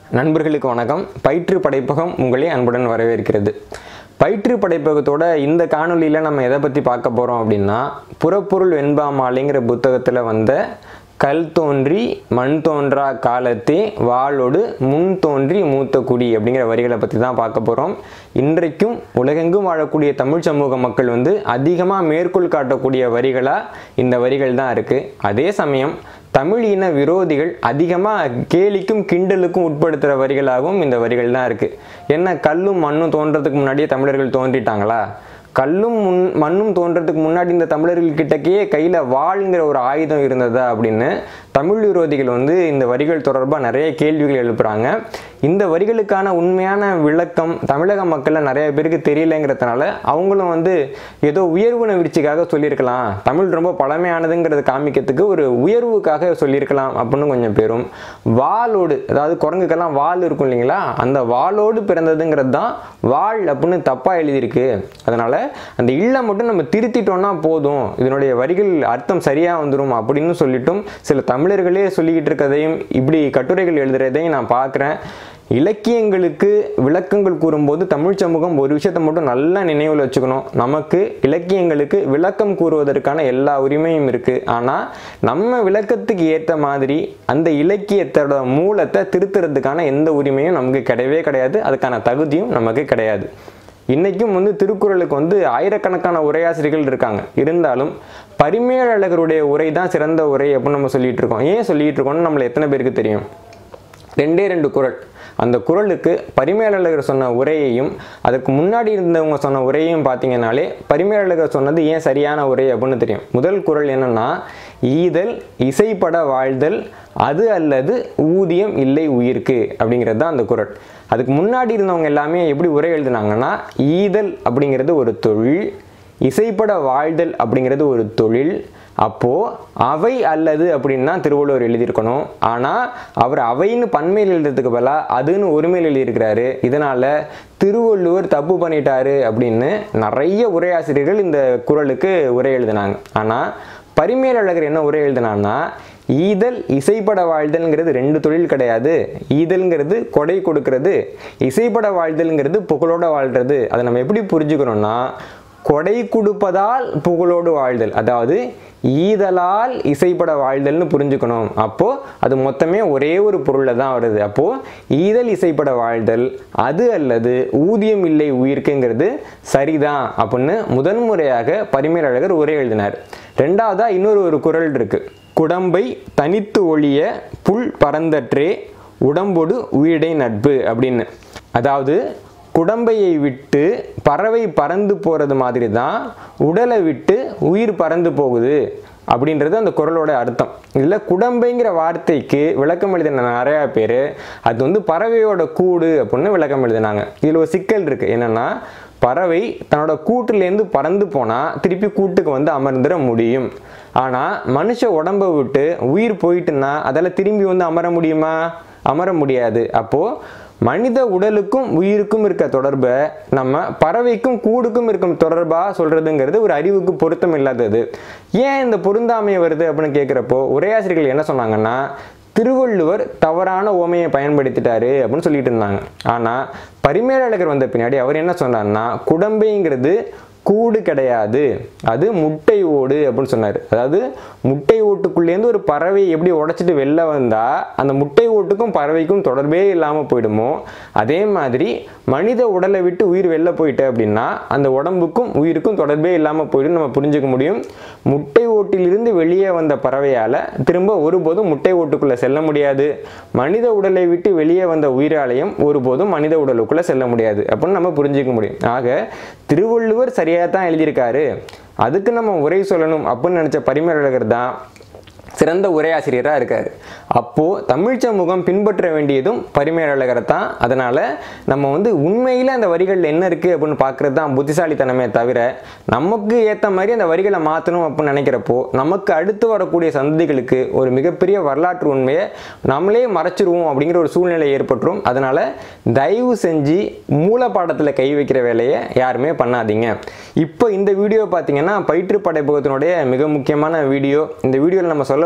நண்பர்களுக்கு வணக்கம் பயிற்று படைப்பகம் உங்களை அன்புடன் வரவேற்கிறது பயிற்று படைப்பகத்தோட இந்த காணொளியில் நம்ம எதை பற்றி பார்க்க போகிறோம் அப்படின்னா புறப்பொருள் வெண்பாமாலைங்கிற புத்தகத்தில் வந்த கல் தோன்றி மண் தோன்றா காலத்தே வாளோடு முன் தோன்றி மூத்த குடி அப்படிங்கிற வரிகளை பற்றி தான் பார்க்க போகிறோம் இன்றைக்கும் உலகெங்கும் வாழக்கூடிய தமிழ் சமூக மக்கள் வந்து அதிகமாக மேற்கோள் காட்டக்கூடிய வரிகளாக இந்த வரிகள் தான் இருக்குது அதே சமயம் தமிழ் இன விரோதிகள் அதிகமாக கேலிக்கும் கிண்டலுக்கும் உட்படுத்துகிற வரிகளாகவும் இந்த வரிகள் தான் இருக்குது என்ன கல்லும் மண்ணும் தோன்றதுக்கு முன்னாடியே தமிழர்கள் தோன்றிட்டாங்களா கல்லும் முன் மண்ணும் தோன்றதுக்கு முன்னாடி இந்த தமிழர்கள் கிட்டக்கே கையில் வாள்ங்கிற ஒரு ஆயுதம் இருந்ததா அப்படின்னு தமிழ் விரோதிகள் வந்து இந்த வரிகள் தொடர்பாக நிறைய கேள்விகள் எழுப்புறாங்க இந்த வரிகளுக்கான உண்மையான விளக்கம் தமிழக மக்களில் நிறைய பேருக்கு தெரியலங்கிறதுனால அவங்களும் வந்து ஏதோ உயர்வு நிகழ்ச்சிக்காக சொல்லியிருக்கலாம் தமிழ் ரொம்ப பழமையானதுங்கிறது காமிக்கிறதுக்கு ஒரு உயர்வுக்காக சொல்லியிருக்கலாம் அப்படின்னு கொஞ்சம் பேரும் வாளோடு அதாவது குரங்குக்கெல்லாம் வால் இருக்கும் இல்லைங்களா அந்த வாளோடு பிறந்ததுங்கிறது தான் வாள் அப்படின்னு தப்பாக எழுதியிருக்கு அதனால் அந்த இல்லை மட்டும் நம்ம திருத்திட்டோம்னா போதும் இதனுடைய வரிகள் அர்த்தம் சரியாக வந்துடும் அப்படின்னு சொல்லிட்டும் சில தமிழர்களே சொல்லிக்கிட்டு இருக்கதையும் இப்படி கட்டுரைகள் எழுதுறதையும் நான் பார்க்குறேன் இலக்கியங்களுக்கு விளக்கங்கள் கூறும்போது தமிழ் சமூகம் ஒரு விஷயத்தை மட்டும் நல்லா நினைவில் வச்சுக்கணும் நமக்கு இலக்கியங்களுக்கு விளக்கம் கூறுவதற்கான எல்லா உரிமையும் இருக்குது ஆனால் நம்ம விளக்கத்துக்கு ஏற்ற மாதிரி அந்த இலக்கியத்தோட மூலத்தை திருத்துறதுக்கான எந்த உரிமையும் நமக்கு கிடையவே கிடையாது அதுக்கான தகுதியும் நமக்கு கிடையாது இன்றைக்கும் வந்து திருக்குறளுக்கு வந்து ஆயிரக்கணக்கான உரையாசிரியர்கள் இருக்காங்க இருந்தாலும் பரிமேலழகருடைய உரை தான் சிறந்த உரை அப்படின்னு நம்ம சொல்லிட்டு இருக்கோம் ஏன் சொல்லிட்டு இருக்கோம்னு நம்மளை எத்தனை பேருக்கு தெரியும் ரெண்டே ரெண்டு குறள் அந்த குறளுக்கு பரிமேலழகர் சொன்ன உரையையும் அதுக்கு முன்னாடி இருந்தவங்க சொன்ன உரையையும் பார்த்தீங்கன்னாலே பரிமேலழகர் சொன்னது ஏன் சரியான உரை அப்படின்னு தெரியும் முதல் குறள் என்னன்னா ஈதல் இசைப்பட வாழ்தல் அது அல்லது ஊதியம் இல்லை உயிர்க்கு அப்படிங்கிறது தான் அந்த குறள் அதுக்கு முன்னாடி இருந்தவங்க எல்லாமே எப்படி உரை எழுதுனாங்கன்னா ஈதல் அப்படிங்கிறது ஒரு தொழில் இசைப்பட வாழ்தல் அப்படிங்கிறது ஒரு தொழில் அப்போது அவை அல்லது அப்படின்னு தான் திருவள்ளுவர் எழுதியிருக்கணும் ஆனால் அவர் அவைன்னு பன்மையில் எழுதுறதுக்கு பதிலாக அதுன்னு ஒருமையில் எழுதியிருக்கிறாரு இதனால் திருவள்ளுவர் தப்பு பண்ணிட்டாரு அப்படின்னு நிறைய உரையாசிரியர்கள் இந்த குறளுக்கு உரை எழுதினாங்க ஆனால் பரிமேலழகர் என்ன உரை எழுதினான்னா ஈதல் இசைப்பட வாழ்தல்ங்கிறது ரெண்டு தொழில் கிடையாது ஈதல்ங்கிறது கொடை கொடுக்கறது இசைப்பட வாழ்தல்ங்கிறது புகழோட வாழ்றது அதை நம்ம எப்படி புரிஞ்சுக்கணும்னா கொடை கொடுப்பதால் புகழோடு வாழ்தல் அதாவது ஈதலால் இசைப்பட வாழ்தல்னு புரிஞ்சுக்கணும் அப்போது அது மொத்தமே ஒரே ஒரு பொருளில் தான் வருது அப்போது ஈதல் இசைப்பட வாழ்தல் அது அல்லது ஊதியம் இல்லை உயிர்க்குங்கிறது சரிதான் அப்படின்னு முதன்முறையாக பரிமேலழகர் உரை எழுதினார் ரெண்டாவதாக இன்னொரு ஒரு குரல் இருக்கு குடம்பை தனித்து ஒழிய புல் பரந்தற்றே உடம்பொடு உயிரிடை நட்பு அப்படின்னு அதாவது குடம்பையை விட்டு பறவை பறந்து போகிறது மாதிரி தான் உடலை விட்டு உயிர் பறந்து போகுது அப்படின்றது அந்த குரலோட அர்த்தம் இதில் குடம்பைங்கிற வார்த்தைக்கு விளக்கம் எழுதின நிறையா பேர் அது வந்து பறவையோட கூடு அப்படின்னு விளக்கம் எழுதினாங்க இதில் ஒரு சிக்கல் இருக்குது என்னென்னா பறவை தன்னோட கூட்டுலேருந்து பறந்து போனால் திருப்பி கூட்டுக்கு வந்து அமர்ந்துட முடியும் ஆனால் மனுஷ உடம்பை விட்டு உயிர் போயிட்டுன்னா அதில் திரும்பி வந்து அமர முடியுமா அமர முடியாது அப்போது மனித உடலுக்கும் உயிருக்கும் இருக்க தொடர்பை நம்ம பறவைக்கும் கூடுக்கும் இருக்கும் தொடர்பாக சொல்கிறதுங்கிறது ஒரு அறிவுக்கு பொருத்தம் இல்லாதது ஏன் இந்த பொருந்தாமை வருது அப்படின்னு கேட்குறப்போ உரையாசிரியர்கள் என்ன சொன்னாங்கன்னா திருவள்ளுவர் தவறான ஓமையை பயன்படுத்திட்டாரு அப்படின்னு சொல்லிட்டு இருந்தாங்க ஆனால் பரிமேலழகர் வந்த பின்னாடி அவர் என்ன சொன்னார்னா குடம்பைங்கிறது கூடு கிடையாது அது முட்டை ஓடு அப்படின்னு சொன்னார் அதாவது முட்டை ஓட்டுக்குள்ளேருந்து ஒரு பறவை எப்படி உடைச்சிட்டு வெளில வந்தால் அந்த முட்டை ஓட்டுக்கும் பறவைக்கும் தொடர்பே இல்லாமல் போயிடுமோ அதே மாதிரி மனித உடலை விட்டு உயிர் வெளில போயிட்டு அப்படின்னா அந்த உடம்புக்கும் உயிருக்கும் தொடர்பே இல்லாமல் போயிடும் நம்ம புரிஞ்சுக்க முடியும் முட்டை ஓட்டிலிருந்து வெளியே வந்த பறவையால் திரும்ப ஒருபோதும் முட்டை ஓட்டுக்குள்ளே செல்ல முடியாது மனித உடலை விட்டு வெளியே வந்த உயிராலயம் ஒருபோதும் மனித உடலுக்குள்ளே செல்ல முடியாது அப்படின்னு நம்ம புரிஞ்சுக்க முடியும் ஆக திருவள்ளுவர் சரியாக தான் எழுதியிருக்காரு அதுக்கு நம்ம உரை சொல்லணும் அப்படின்னு நினச்ச பரிமேலழகர் தான் சிறந்த உரையாசிரியராக இருக்கார் அப்போது தமிழ் சமூகம் பின்பற்ற வேண்டியதும் பரிமேலழகரை தான் அதனால் நம்ம வந்து உண்மையில் அந்த வரிகளில் என்ன இருக்குது அப்படின்னு பார்க்குறது தான் புத்திசாலித்தனமே தவிர நமக்கு ஏற்ற மாதிரி அந்த வரிகளை மாற்றணும் அப்படின்னு நினைக்கிறப்போ நமக்கு அடுத்து வரக்கூடிய சந்ததிகளுக்கு ஒரு மிகப்பெரிய வரலாற்று உண்மையை நம்மளே மறைச்சிருவோம் அப்படிங்கிற ஒரு சூழ்நிலை ஏற்பட்டுரும் அதனால் தயவு செஞ்சு மூலப்பாடத்தில் கை வைக்கிற வேலையை யாருமே பண்ணாதீங்க இப்போ இந்த வீடியோ பார்த்தீங்கன்னா பயிற்று படைப்பகத்தினுடைய மிக முக்கியமான வீடியோ இந்த வீடியோவில் நம்ம சொல்ல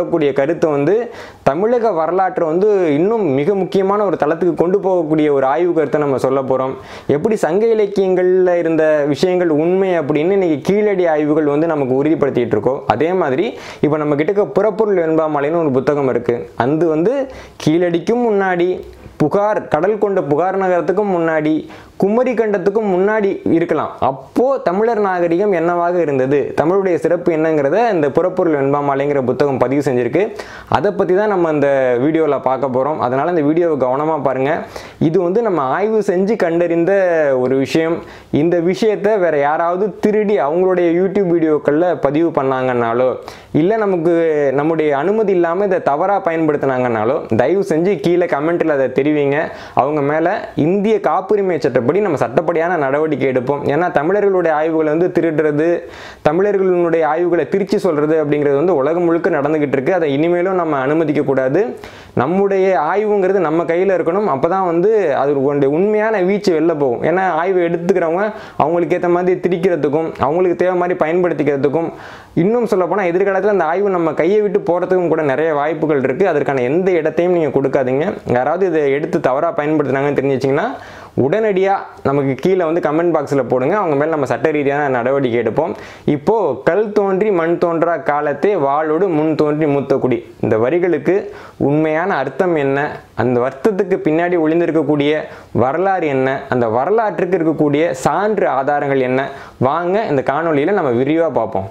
சொல்லக்கூடிய கருத்தை வந்து தமிழக வரலாற்றை வந்து இன்னும் மிக முக்கியமான ஒரு தளத்துக்கு கொண்டு போகக்கூடிய ஒரு ஆய்வு கருத்தை நம்ம சொல்ல போகிறோம் எப்படி சங்க இலக்கியங்களில் இருந்த விஷயங்கள் உண்மை அப்படின்னு இன்னைக்கு கீழடி ஆய்வுகள் வந்து நமக்கு உறுதிப்படுத்திட்டு இருக்கோம் அதே மாதிரி இப்போ நம்ம கிட்ட புறப்பொருள் வெண்பாமலைன்னு ஒரு புத்தகம் இருக்கு அது வந்து கீழடிக்கும் முன்னாடி புகார் கடல் கொண்ட புகார் நகரத்துக்கும் முன்னாடி குமரி கண்டத்துக்கும் முன்னாடி இருக்கலாம் அப்போ தமிழர் நாகரிகம் என்னவாக இருந்தது தமிழுடைய சிறப்பு என்னங்கிறத இந்த புறப்பொருள் வெண்பாமாலைங்கிற புத்தகம் பதிவு செஞ்சிருக்கு அதை பற்றி தான் நம்ம இந்த வீடியோவில் பார்க்க போகிறோம் அதனால் இந்த வீடியோவை கவனமாக பாருங்கள் இது வந்து நம்ம ஆய்வு செஞ்சு கண்டறிந்த ஒரு விஷயம் இந்த விஷயத்தை வேற யாராவது திருடி அவங்களுடைய யூடியூப் வீடியோக்களில் பதிவு பண்ணாங்கன்னாலோ இல்லை நமக்கு நம்முடைய அனுமதி இல்லாமல் இதை தவறாக பயன்படுத்தினாங்கன்னாலோ தயவு செஞ்சு கீழே கமெண்ட்டில் அதை தெரிவிங்க அவங்க மேலே இந்திய காப்புரிமை சட்டப்படி நம்ம சட்டப்படியான நடவடிக்கை எடுப்போம் ஏன்னா தமிழர்களுடைய ஆய்வுகளை வந்து திருடுறது தமிழர்களுடைய ஆய்வுகளை திருச்சி சொல்கிறது அப்படிங்கிறது வந்து உலகம் முழுக்க நடந்துக்கிட்டு இருக்கு அதை இனிமேலும் நம்ம அனுமதிக்க கூடாது நம்முடைய ஆய்வுங்கிறது நம்ம கையில் இருக்கணும் அப்போ தான் வந்து அது உண்மையான வீச்சு வெளில போகும் ஏன்னா ஆய்வு எடுத்துக்கிறவங்க அவங்களுக்கு ஏற்ற மாதிரி திரிக்கிறதுக்கும் அவங்களுக்கு தேவை மாதிரி பயன்படுத்திக்கிறதுக்கும் இன்னும் சொல்லப்போனால் எதிர்காலத்தில் அந்த ஆய்வு நம்ம கையை விட்டு போகிறதுக்கும் கூட நிறைய வாய்ப்புகள் இருக்குது அதற்கான எந்த இடத்தையும் நீங்கள் கொடுக்காதீங்க யாராவது இதை எடுத்து தவறாக பயன்படுத்துனாங்கன்னு தெரிஞ்சிச்சிங்கன்னா உடனடியாக நமக்கு கீழே வந்து கமெண்ட் பாக்ஸில் போடுங்க அவங்க மேலே நம்ம சட்ட ரீதியான நடவடிக்கை எடுப்போம் இப்போது கல் தோன்றி மண் தோன்றா காலத்தே வாளோடு முன் தோன்றி மூத்தக்குடி இந்த வரிகளுக்கு உண்மையான அர்த்தம் என்ன அந்த அர்த்தத்துக்கு பின்னாடி ஒளிந்திருக்கக்கூடிய வரலாறு என்ன அந்த வரலாற்றுக்கு இருக்கக்கூடிய சான்று ஆதாரங்கள் என்ன வாங்க இந்த காணொளியில் நம்ம விரிவாக பார்ப்போம்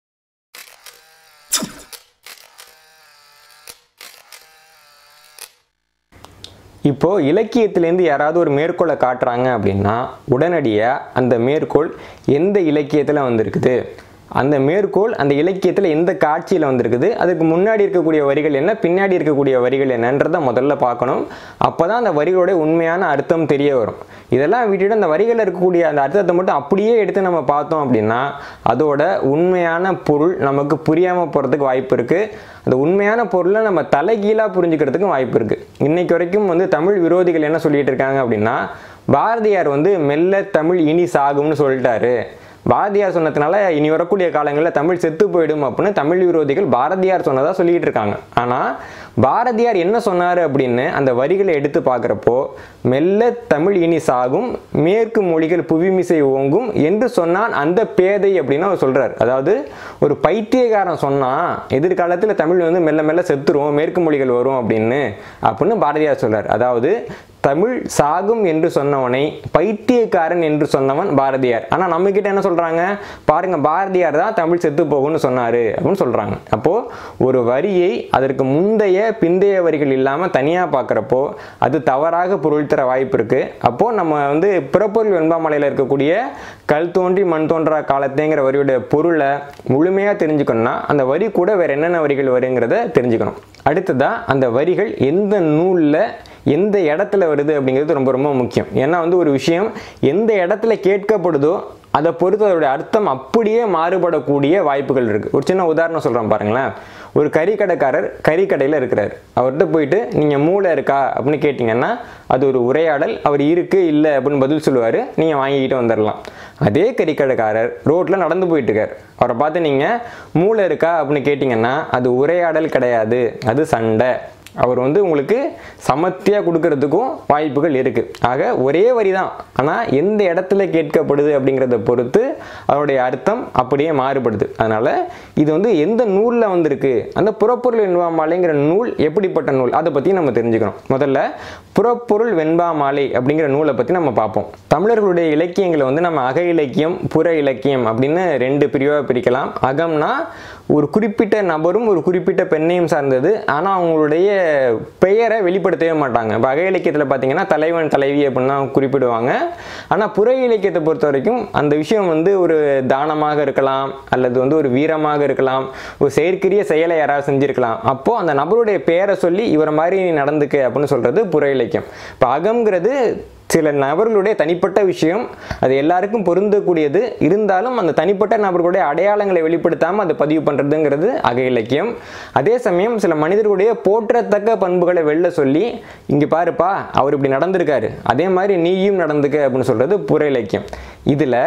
இப்போ இலக்கியத்திலேருந்து யாராவது ஒரு மேற்கோளை காட்டுறாங்க அப்படின்னா உடனடியாக அந்த மேற்கோள் எந்த இலக்கியத்தில் வந்திருக்குது அந்த மேற்கோள் அந்த இலக்கியத்தில் எந்த காட்சியில் வந்திருக்குது அதுக்கு முன்னாடி இருக்கக்கூடிய வரிகள் என்ன பின்னாடி இருக்கக்கூடிய வரிகள் என்னன்றதை முதல்ல பார்க்கணும் அப்போ தான் அந்த வரிகளுடைய உண்மையான அர்த்தம் தெரிய வரும் இதெல்லாம் விட்டுட்டு அந்த வரிகளில் இருக்கக்கூடிய அந்த அர்த்தத்தை மட்டும் அப்படியே எடுத்து நம்ம பார்த்தோம் அப்படின்னா அதோட உண்மையான பொருள் நமக்கு புரியாமல் போகிறதுக்கு வாய்ப்பு இருக்குது அந்த உண்மையான பொருளை நம்ம தலைகீழாக புரிஞ்சுக்கிறதுக்கும் வாய்ப்பு இருக்குது இன்னைக்கு வரைக்கும் வந்து தமிழ் விரோதிகள் என்ன சொல்லிட்டு இருக்காங்க அப்படின்னா பாரதியார் வந்து மெல்ல தமிழ் இனி சாகும்னு சொல்லிட்டாரு பாரதியார் சொன்னதுனால இனி வரக்கூடிய காலங்களில் தமிழ் செத்து போயிடும் அப்படின்னு தமிழ் விரோதிகள் பாரதியார் சொன்னதாக சொல்லிட்டு இருக்காங்க ஆனால் பாரதியார் என்ன சொன்னார் அப்படின்னு அந்த வரிகளை எடுத்து பார்க்குறப்போ மெல்ல தமிழ் இனி சாகும் மேற்கு மொழிகள் புவிமிசை ஓங்கும் என்று சொன்னான் அந்த பேதை அப்படின்னு அவர் சொல்கிறார் அதாவது ஒரு பைத்தியக்காரன் சொன்னால் எதிர்காலத்தில் தமிழ் வந்து மெல்ல மெல்ல செத்துரும் மேற்கு மொழிகள் வரும் அப்படின்னு அப்படின்னு பாரதியார் சொல்கிறார் அதாவது தமிழ் சாகும் என்று சொன்னவனை பைத்தியக்காரன் என்று சொன்னவன் பாரதியார் ஆனால் நம்ம கிட்ட என்ன சொல்றாங்க பாருங்க பாரதியார் தான் தமிழ் செத்து போகும்னு சொன்னாரு அப்படின்னு சொல்றாங்க அப்போ ஒரு வரியை அதற்கு முந்தைய பிந்தைய வரிகள் இல்லாமல் தனியாக பார்க்குறப்போ அது தவறாக பொருள் தர வாய்ப்பு இருக்கு அப்போ நம்ம வந்து பிறப்பொருள் வெண்பாமலையில் இருக்கக்கூடிய கல் தோன்றி மண் தோன்றா காலத்தேங்கிற வரியோட பொருளை முழுமையாக தெரிஞ்சுக்கணும்னா அந்த வரி கூட வேற என்னென்ன வரிகள் வருங்கிறத தெரிஞ்சுக்கணும் அடுத்ததா அந்த வரிகள் எந்த நூலில் எந்த இடத்துல வருது அப்படிங்கிறது ரொம்ப ரொம்ப முக்கியம் ஏன்னா வந்து ஒரு விஷயம் எந்த இடத்துல கேட்கப்படுதோ அதை பொறுத்து அதோடைய அர்த்தம் அப்படியே மாறுபடக்கூடிய வாய்ப்புகள் இருக்குது ஒரு சின்ன உதாரணம் சொல்கிறேன் பாருங்களேன் ஒரு கறிக்கடைக்காரர் கறிக்கடையில் இருக்கிறார் அவர்கிட்ட போயிட்டு நீங்கள் மூளை இருக்கா அப்படின்னு கேட்டிங்கன்னா அது ஒரு உரையாடல் அவர் இருக்கு இல்லை அப்படின்னு பதில் சொல்லுவார் நீங்கள் வாங்கிக்கிட்டு வந்துடலாம் அதே கறிக்கடைக்காரர் ரோட்டில் நடந்து போயிட்டு இருக்கார் அவரை பார்த்து நீங்கள் மூளை இருக்கா அப்படின்னு கேட்டிங்கன்னா அது உரையாடல் கிடையாது அது சண்டை அவர் வந்து உங்களுக்கு சமத்தியாக கொடுக்கறதுக்கும் வாய்ப்புகள் இருக்குது ஆக ஒரே வரி தான் ஆனால் எந்த இடத்துல கேட்கப்படுது அப்படிங்கிறத பொறுத்து அதனுடைய அர்த்தம் அப்படியே மாறுபடுது அதனால் இது வந்து எந்த நூலில் வந்திருக்கு அந்த புறப்பொருள் வெண்பாமாலைங்கிற நூல் எப்படிப்பட்ட நூல் அதை பற்றி நம்ம தெரிஞ்சுக்கணும் முதல்ல புறப்பொருள் வெண்பாமாலை அப்படிங்கிற நூலை பற்றி நம்ம பார்ப்போம் தமிழர்களுடைய இலக்கியங்களை வந்து நம்ம அக இலக்கியம் புற இலக்கியம் அப்படின்னு ரெண்டு பிரிவாக பிரிக்கலாம் அகம்னா ஒரு குறிப்பிட்ட நபரும் ஒரு குறிப்பிட்ட பெண்ணையும் சார்ந்தது ஆனால் அவங்களுடைய பெயரை வெளிப்படுத்தவே மாட்டாங்க இப்போ அக இலக்கியத்தில் பார்த்தீங்கன்னா தலைவன் தலைவி அப்படின்னு தான் குறிப்பிடுவாங்க ஆனால் புற இலக்கியத்தை பொறுத்த வரைக்கும் அந்த விஷயம் வந்து ஒரு தானமாக இருக்கலாம் அல்லது வந்து ஒரு வீரமாக இருக்கலாம் ஒரு செயற்கரிய செயலை யாராவது செஞ்சிருக்கலாம் அப்போது அந்த நபருடைய பெயரை சொல்லி இவரை மாதிரி நீ நடந்துக்க அப்படின்னு சொல்கிறது புற இலக்கியம் இப்போ அகம்ங்கிறது சில நபர்களுடைய தனிப்பட்ட விஷயம் அது எல்லாருக்கும் பொருந்தக்கூடியது இருந்தாலும் அந்த தனிப்பட்ட நபர்களுடைய அடையாளங்களை வெளிப்படுத்தாமல் அதை பதிவு பண்ணுறதுங்கிறது அக இலக்கியம் அதே சமயம் சில மனிதர்களுடைய போற்றத்தக்க பண்புகளை வெளில சொல்லி இங்கே பாருப்பா அவர் இப்படி நடந்திருக்காரு அதே மாதிரி நீயும் நடந்துக்க அப்படின்னு சொல்கிறது புற இலக்கியம் இதில்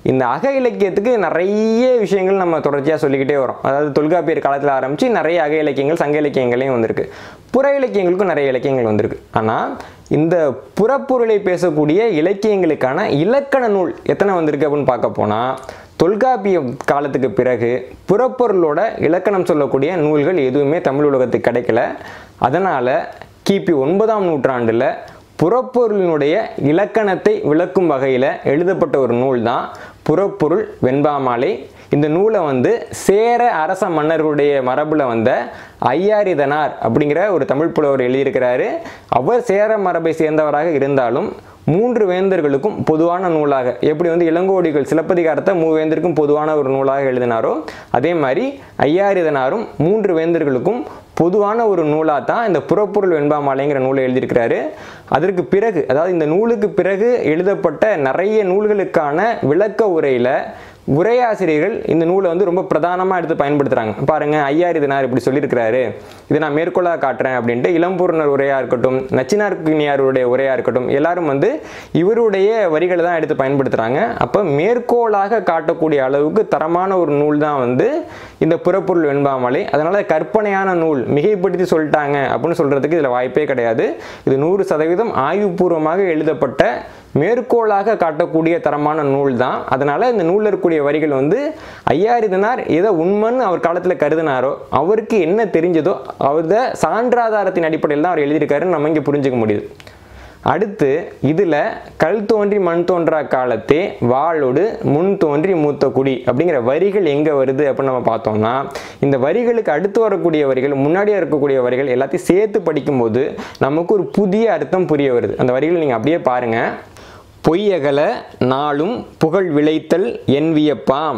இந்த அக இலக்கியத்துக்கு நிறைய விஷயங்கள் நம்ம தொடர்ச்சியாக சொல்லிக்கிட்டே வரோம் அதாவது தொல்காப்பியர் காலத்தில் ஆரம்பித்து நிறைய அக இலக்கியங்கள் சங்க இலக்கியங்களையும் வந்திருக்கு புற இலக்கியங்களுக்கும் நிறைய இலக்கியங்கள் வந்திருக்கு ஆனால் இந்த புறப்பொருளை பேசக்கூடிய இலக்கியங்களுக்கான இலக்கண நூல் எத்தனை வந்திருக்கு அப்படின்னு பார்க்க போனால் தொல்காப்பிய காலத்துக்கு பிறகு புறப்பொருளோட இலக்கணம் சொல்லக்கூடிய நூல்கள் எதுவுமே தமிழ் உலகத்துக்கு கிடைக்கல அதனால் கிபி ஒன்பதாம் நூற்றாண்டில் புறப்பொருளினுடைய இலக்கணத்தை விளக்கும் வகையில் எழுதப்பட்ட ஒரு நூல் தான் புறப்பொருள் வெண்பாமாலை இந்த நூலை வந்து சேர அரச மன்னர்களுடைய மரபில் வந்த ஐயாரிதனார் அப்படிங்கிற ஒரு தமிழ் புலவர் எழுதியிருக்கிறாரு அவர் சேர மரபை சேர்ந்தவராக இருந்தாலும் மூன்று வேந்தர்களுக்கும் பொதுவான நூலாக எப்படி வந்து இளங்கோடிகள் சிலப்பதிகாரத்தை மூவேந்தருக்கும் பொதுவான ஒரு நூலாக எழுதினாரோ அதே மாதிரி ஐயாரிதனாரும் மூன்று வேந்தர்களுக்கும் பொதுவான ஒரு நூலாக தான் இந்த புறப்பொருள் வெண்பாமாலைங்கிற நூலை எழுதியிருக்கிறாரு அதற்கு பிறகு அதாவது இந்த நூலுக்கு பிறகு எழுதப்பட்ட நிறைய நூல்களுக்கான விளக்க உரையில் உரையாசிரியர்கள் இந்த நூலை வந்து ரொம்ப பிரதானமாக எடுத்து பயன்படுத்துகிறாங்க பாருங்க ஐயார் இதனார் இப்படி சொல்லியிருக்கிறாரு இதை நான் மேற்கோளாக காட்டுறேன் அப்படின்ட்டு இளம்பூர்ணர் உரையாக இருக்கட்டும் நச்சினார்கினியாருடைய உரையாக இருக்கட்டும் எல்லாரும் வந்து இவருடைய வரிகளை தான் எடுத்து பயன்படுத்துகிறாங்க அப்போ மேற்கோளாக காட்டக்கூடிய அளவுக்கு தரமான ஒரு நூல் தான் வந்து இந்த புறப்பொருள் வெண்பாமலை அதனால் கற்பனையான நூல் மிகைப்படுத்தி சொல்லிட்டாங்க அப்படின்னு சொல்கிறதுக்கு இதில் வாய்ப்பே கிடையாது இது நூறு சதவீதம் ஆய்வுபூர்வமாக எழுதப்பட்ட மேற்கோளாக காட்டக்கூடிய தரமான நூல் தான் அதனால் இந்த நூலில் இருக்கக்கூடிய வரிகள் வந்து ஐயாரிதனார் எதை உண்மைன்னு அவர் காலத்தில் கருதினாரோ அவருக்கு என்ன தெரிஞ்சதோ அவரது சான்றாதாரத்தின் அடிப்படையில் தான் அவர் எழுதியிருக்காருன்னு நம்ம இங்கே புரிஞ்சுக்க முடியுது அடுத்து இதில் கல் தோன்றி மண் தோன்றா காலத்தே வாளோடு முன் தோன்றி மூத்த குடி அப்படிங்கிற வரிகள் எங்கே வருது அப்படின்னு நம்ம பார்த்தோம்னா இந்த வரிகளுக்கு அடுத்து வரக்கூடிய வரிகள் முன்னாடியே இருக்கக்கூடிய வரிகள் எல்லாத்தையும் சேர்த்து படிக்கும்போது நமக்கு ஒரு புதிய அர்த்தம் புரிய வருது அந்த வரிகளை நீங்கள் அப்படியே பாருங்கள் பொய்யகல நாளும் புகழ் விளைத்தல் என்வியப்பாம்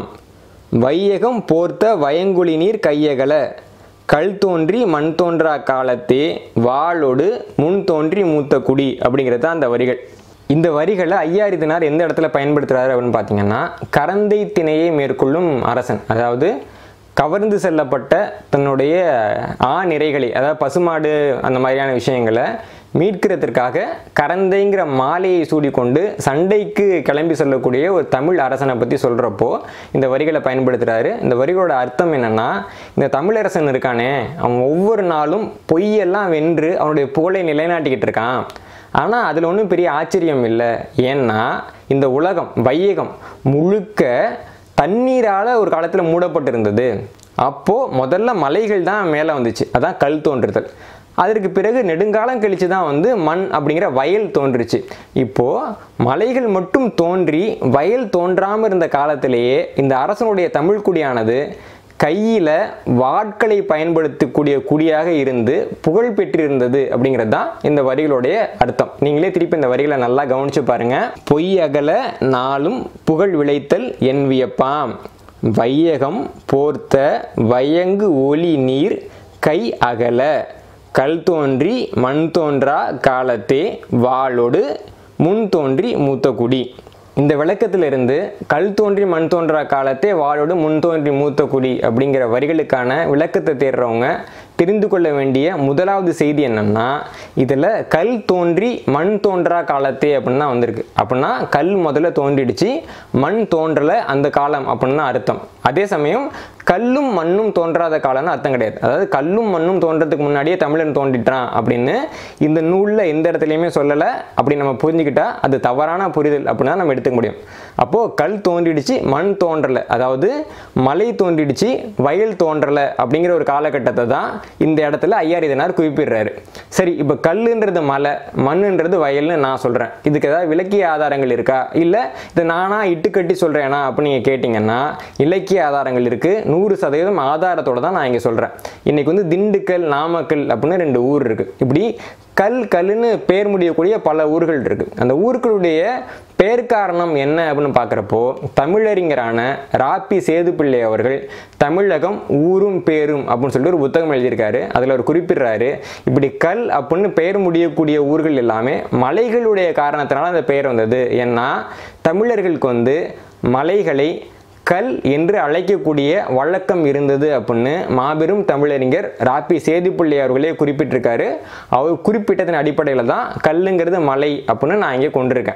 வையகம் போர்த்த வயங்குழி நீர் கையகல கல் தோன்றி மண் தோன்றா காலத்தே வாளோடு முன் தோன்றி மூத்த குடி அப்படிங்கிறது தான் அந்த வரிகள் இந்த வரிகளை ஐயாரிதனார் எந்த இடத்துல பயன்படுத்துகிறாரு அப்படின்னு பார்த்தீங்கன்னா கரந்தை திணையை மேற்கொள்ளும் அரசன் அதாவது கவர்ந்து செல்லப்பட்ட தன்னுடைய ஆ நிறைகளை அதாவது பசுமாடு அந்த மாதிரியான விஷயங்களை மீட்கிறதுக்காக கரந்தைங்கிற மாலையை சூடிக்கொண்டு சண்டைக்கு கிளம்பி செல்லக்கூடிய ஒரு தமிழ் அரசனை பற்றி சொல்கிறப்போ இந்த வரிகளை பயன்படுத்துகிறாரு இந்த வரிகளோட அர்த்தம் என்னென்னா இந்த தமிழரசன் இருக்கானே அவன் ஒவ்வொரு நாளும் பொய்யெல்லாம் வென்று அவனுடைய புகழை நிலைநாட்டிக்கிட்டு இருக்கான் ஆனால் அதில் ஒன்றும் பெரிய ஆச்சரியம் இல்லை ஏன்னா இந்த உலகம் வையகம் முழுக்க தண்ணீரால் ஒரு காலத்தில் மூடப்பட்டிருந்தது அப்போது முதல்ல மலைகள் தான் மேலே வந்துச்சு அதான் கல் தோன்றுதல் அதற்கு பிறகு நெடுங்காலம் கழித்து தான் வந்து மண் அப்படிங்கிற வயல் தோன்றுச்சு இப்போது மலைகள் மட்டும் தோன்றி வயல் தோன்றாமல் இருந்த காலத்திலேயே இந்த அரசனுடைய தமிழ் குடியானது கையில் வாட்களை பயன்படுத்தக்கூடிய குடியாக இருந்து புகழ் பெற்றிருந்தது அப்படிங்கிறது தான் இந்த வரிகளுடைய அர்த்தம் நீங்களே திருப்பி இந்த வரிகளை நல்லா கவனிச்சு பாருங்க பொய் அகல நாளும் புகழ் விளைத்தல் என் வியப்பாம் வையகம் போர்த்த வயங்கு ஒளி நீர் கை அகல கல் தோன்றி மண் தோன்றா காலத்தே வாளோடு முன் தோன்றி மூத்த குடி இந்த விளக்கத்திலிருந்து கல் தோன்றி மண் தோன்றா காலத்தே வாளோடு முன் தோன்றி மூத்த குடி அப்படிங்கிற வரிகளுக்கான விளக்கத்தை தேடுறவங்க தெரிந்து கொள்ள வேண்டிய முதலாவது செய்தி என்னன்னா இதில் கல் தோன்றி மண் தோன்றா காலத்தே அப்படின்னு தான் வந்திருக்கு அப்படின்னா கல் முதல்ல தோன்றிடுச்சு மண் தோன்றலை அந்த காலம் அப்படின்னு தான் அர்த்தம் அதே சமயம் கல்லும் மண்ணும் தோன்றாத காலம்னு அர்த்தம் கிடையாது அதாவது கல்லும் மண்ணும் தோன்றதுக்கு முன்னாடியே தமிழன் தோன்றிட்டான் அப்படின்னு இந்த நூலில் எந்த இடத்துலையுமே சொல்லலை அப்படி நம்ம புரிஞ்சுக்கிட்டா அது தவறான புரிதல் அப்படின்னு தான் நம்ம எடுத்துக்க முடியும் அப்போது கல் தோன்றிடுச்சு மண் தோன்றலை அதாவது மலை தோன்றிடுச்சு வயல் தோன்றலை அப்படிங்கிற ஒரு காலகட்டத்தை தான் இந்த இடத்துல ஐயாரிதனார் குறிப்பிடுறாரு சரி இப்போ கல்லுன்றது மலை மண்ணுன்றது வயல்னு நான் சொல்கிறேன் இதுக்கு ஏதாவது இலக்கிய ஆதாரங்கள் இருக்கா இல்லை இதை நானாக இட்டுக்கட்டி சொல்கிறேனா அப்படின்னு நீங்கள் கேட்டிங்கன்னா இலக்கிய ஆதாரங்கள் இருக்குது நூறு சதவீதம் ஆதாரத்தோட தான் நான் இங்கே சொல்கிறேன் இன்றைக்கி வந்து திண்டுக்கல் நாமக்கல் அப்படின்னு ரெண்டு ஊர் இருக்குது இப்படி கல் கல்லுன்னு பேர் முடியக்கூடிய பல ஊர்கள் இருக்குது அந்த ஊர்களுடைய பேர் காரணம் என்ன அப்படின்னு பார்க்குறப்போ தமிழறிஞரான ராப்பி சேதுப்பிள்ளை அவர்கள் தமிழகம் ஊரும் பேரும் அப்படின்னு சொல்லிட்டு ஒரு புத்தகம் எழுதியிருக்காரு அதில் அவர் குறிப்பிடுறாரு இப்படி கல் அப்படின்னு பெயர் முடியக்கூடிய ஊர்கள் எல்லாமே மலைகளுடைய காரணத்தினால அந்த பெயர் வந்தது ஏன்னா தமிழர்களுக்கு வந்து மலைகளை கல் என்று அழைக்கக்கூடிய வழக்கம் இருந்தது அப்படின்னு மாபெரும் தமிழறிஞர் ராப்பி சேதுப்பிள்ளை அவர்களே குறிப்பிட்டிருக்காரு அவர் குறிப்பிட்டதன் அடிப்படையில் தான் கல்லுங்கிறது மலை அப்படின்னு நான் இங்கே கொண்டிருக்கேன்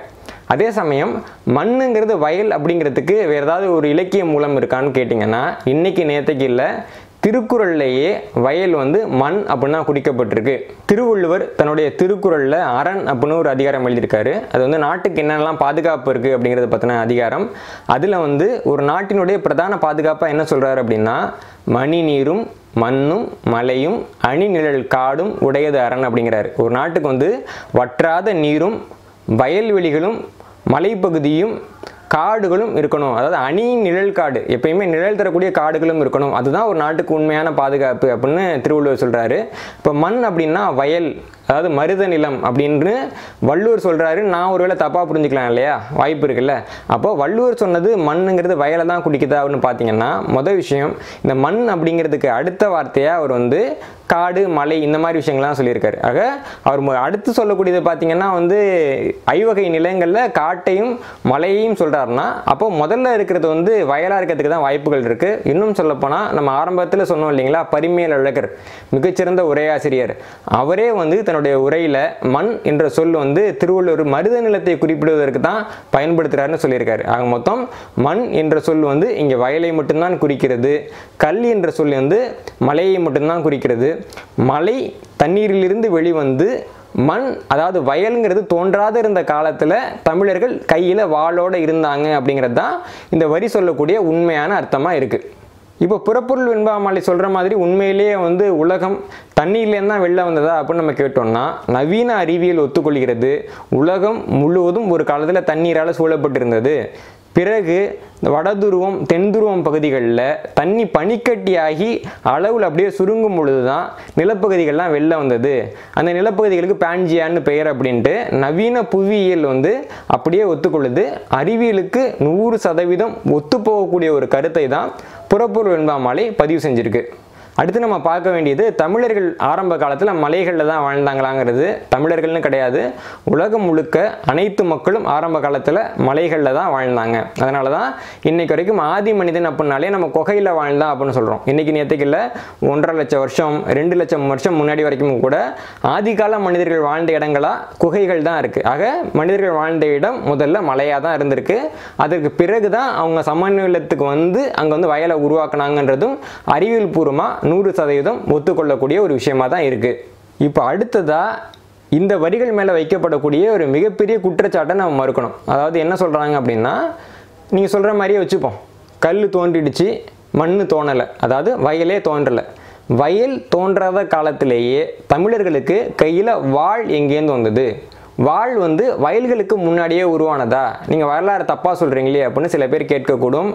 அதே சமயம் மண்ணுங்கிறது வயல் அப்படிங்கிறதுக்கு வேறு ஏதாவது ஒரு இலக்கிய மூலம் இருக்கான்னு கேட்டிங்கன்னா இன்னைக்கு நேற்றுக்கு இல்லை திருக்குறள்லேயே வயல் வந்து மண் அப்படின்னா குறிக்கப்பட்டிருக்கு திருவள்ளுவர் தன்னுடைய திருக்குறளில் அரண் அப்படின்னு ஒரு அதிகாரம் எழுதியிருக்காரு அது வந்து நாட்டுக்கு என்னென்னலாம் பாதுகாப்பு இருக்குது அப்படிங்கிறத பற்றின அதிகாரம் அதில் வந்து ஒரு நாட்டினுடைய பிரதான பாதுகாப்பாக என்ன சொல்கிறாரு அப்படின்னா மணி நீரும் மண்ணும் மலையும் அணிநிழல் காடும் உடையது அரண் அப்படிங்கிறாரு ஒரு நாட்டுக்கு வந்து வற்றாத நீரும் வயல்வெளிகளும் மலைப்பகுதியும் காடுகளும் இருக்கணும் அதாவது அணி நிழல் காடு எப்பயுமே நிழல் தரக்கூடிய காடுகளும் இருக்கணும் அதுதான் ஒரு நாட்டுக்கு உண்மையான பாதுகாப்பு அப்படின்னு திருவள்ளுவர் சொல்கிறாரு இப்போ மண் அப்படின்னா வயல் அதாவது மருத நிலம் அப்படின்னு வள்ளுவர் சொல்கிறாரு நான் ஒருவேளை தப்பாக புரிஞ்சுக்கலாம் இல்லையா வாய்ப்பு இருக்குல்ல அப்போ வள்ளுவர் சொன்னது மண்ணுங்கிறது வயலை தான் குடிக்குதா அப்படின்னு பார்த்தீங்கன்னா மொதல் விஷயம் இந்த மண் அப்படிங்கிறதுக்கு அடுத்த வார்த்தையாக அவர் வந்து காடு மலை இந்த மாதிரி விஷயங்கள்லாம் சொல்லியிருக்காரு ஆக அவர் மு- அடுத்து சொல்லக்கூடியது பார்த்தீங்கன்னா வந்து ஐவகை நிலங்களில் காட்டையும் மலையையும் சொல்கிறாருன்னா அப்போ முதல்ல இருக்கிறது வந்து வயலாக இருக்கிறதுக்கு தான் வாய்ப்புகள் இருக்குது இன்னும் சொல்லப்போனால் நம்ம ஆரம்பத்தில் சொன்னோம் இல்லைங்களா பரிமேல் அழகர் மிகச்சிறந்த உரையாசிரியர் அவரே வந்து தன்னுடைய உரையில் மண் என்ற சொல் வந்து திருவள்ளுவர் மருத நிலத்தை குறிப்பிடுவதற்கு தான் பயன்படுத்துகிறாருன்னு சொல்லியிருக்காரு ஆக மொத்தம் மண் என்ற சொல் வந்து இங்கே வயலை மட்டும்தான் குறிக்கிறது கல் என்ற சொல் வந்து மலையை மட்டும்தான் குறிக்கிறது மலை தண்ணீரிலிருந்து வெளிவந்து மண் அதாவது வயலுங்கிறது தோன்றாத இருந்த காலத்தில் தமிழர்கள் கையில் வாளோட இருந்தாங்க அப்படிங்கிறது தான் இந்த வரி சொல்லக்கூடிய உண்மையான அர்த்தமாக இருக்குது இப்போ புறப்பொருள் வெண்பாமலை சொல்கிற மாதிரி உண்மையிலேயே வந்து உலகம் தண்ணீர்லேருந்து தான் வெளில வந்ததா அப்படின்னு நம்ம கேட்டோம்னா நவீன அறிவியல் ஒத்துக்கொள்கிறது உலகம் முழுவதும் ஒரு காலத்தில் தண்ணீரால் சூழப்பட்டிருந்தது பிறகு இந்த வடதுருவம் தென்துருவம் பகுதிகளில் தண்ணி பனிக்கட்டியாகி அளவில் அப்படியே சுருங்கும் பொழுது தான் நிலப்பகுதிகள்லாம் வெளில வந்தது அந்த நிலப்பகுதிகளுக்கு பான்ஜியான்னு பெயர் அப்படின்ட்டு நவீன புவியியல் வந்து அப்படியே ஒத்துக்கொள்ளுது அறிவியலுக்கு நூறு சதவீதம் ஒத்துப்போகக்கூடிய ஒரு கருத்தை தான் புறப்பொருள் வெண்பாமாலை பதிவு செஞ்சிருக்கு அடுத்து நம்ம பார்க்க வேண்டியது தமிழர்கள் ஆரம்ப காலத்தில் மலைகளில் தான் வாழ்ந்தாங்களாங்கிறது தமிழர்கள்னு கிடையாது உலகம் முழுக்க அனைத்து மக்களும் ஆரம்ப காலத்தில் மலைகளில் தான் வாழ்ந்தாங்க அதனால தான் இன்னைக்கு வரைக்கும் ஆதி மனிதன் அப்படின்னாலே நம்ம குகையில் வாழ்ந்தான் அப்படின்னு சொல்கிறோம் இன்னைக்கு நேற்றுக்கு இல்லை ஒன்றரை லட்சம் வருஷம் ரெண்டு லட்சம் வருஷம் முன்னாடி வரைக்கும் கூட ஆதிகால மனிதர்கள் வாழ்ந்த இடங்களா குகைகள் தான் இருக்குது ஆக மனிதர்கள் வாழ்ந்த இடம் முதல்ல மலையாக தான் இருந்திருக்கு அதற்கு பிறகு தான் அவங்க சமநிலத்துக்கு வந்து அங்கே வந்து வயலை உருவாக்குனாங்கன்றதும் அறிவியல் பூர்வமாக நூறு சதவீதம் ஒத்துக்கொள்ளக்கூடிய ஒரு விஷயமா தான் இருக்குது இப்போ அடுத்ததாக இந்த வரிகள் மேலே வைக்கப்படக்கூடிய ஒரு மிகப்பெரிய குற்றச்சாட்டை நம்ம மறுக்கணும் அதாவது என்ன சொல்கிறாங்க அப்படின்னா நீங்கள் சொல்கிற மாதிரியே வச்சுப்போம் கல் தோன்றிடுச்சு மண் தோணலை அதாவது வயலே தோன்றலை வயல் தோன்றாத காலத்திலேயே தமிழர்களுக்கு கையில் வாள் எங்கேருந்து வந்தது வாள் வந்து வயல்களுக்கு முன்னாடியே உருவானதா நீங்கள் வரலாறு தப்பாக சொல்கிறீங்களே அப்படின்னு சில பேர் கேட்கக்கூடும்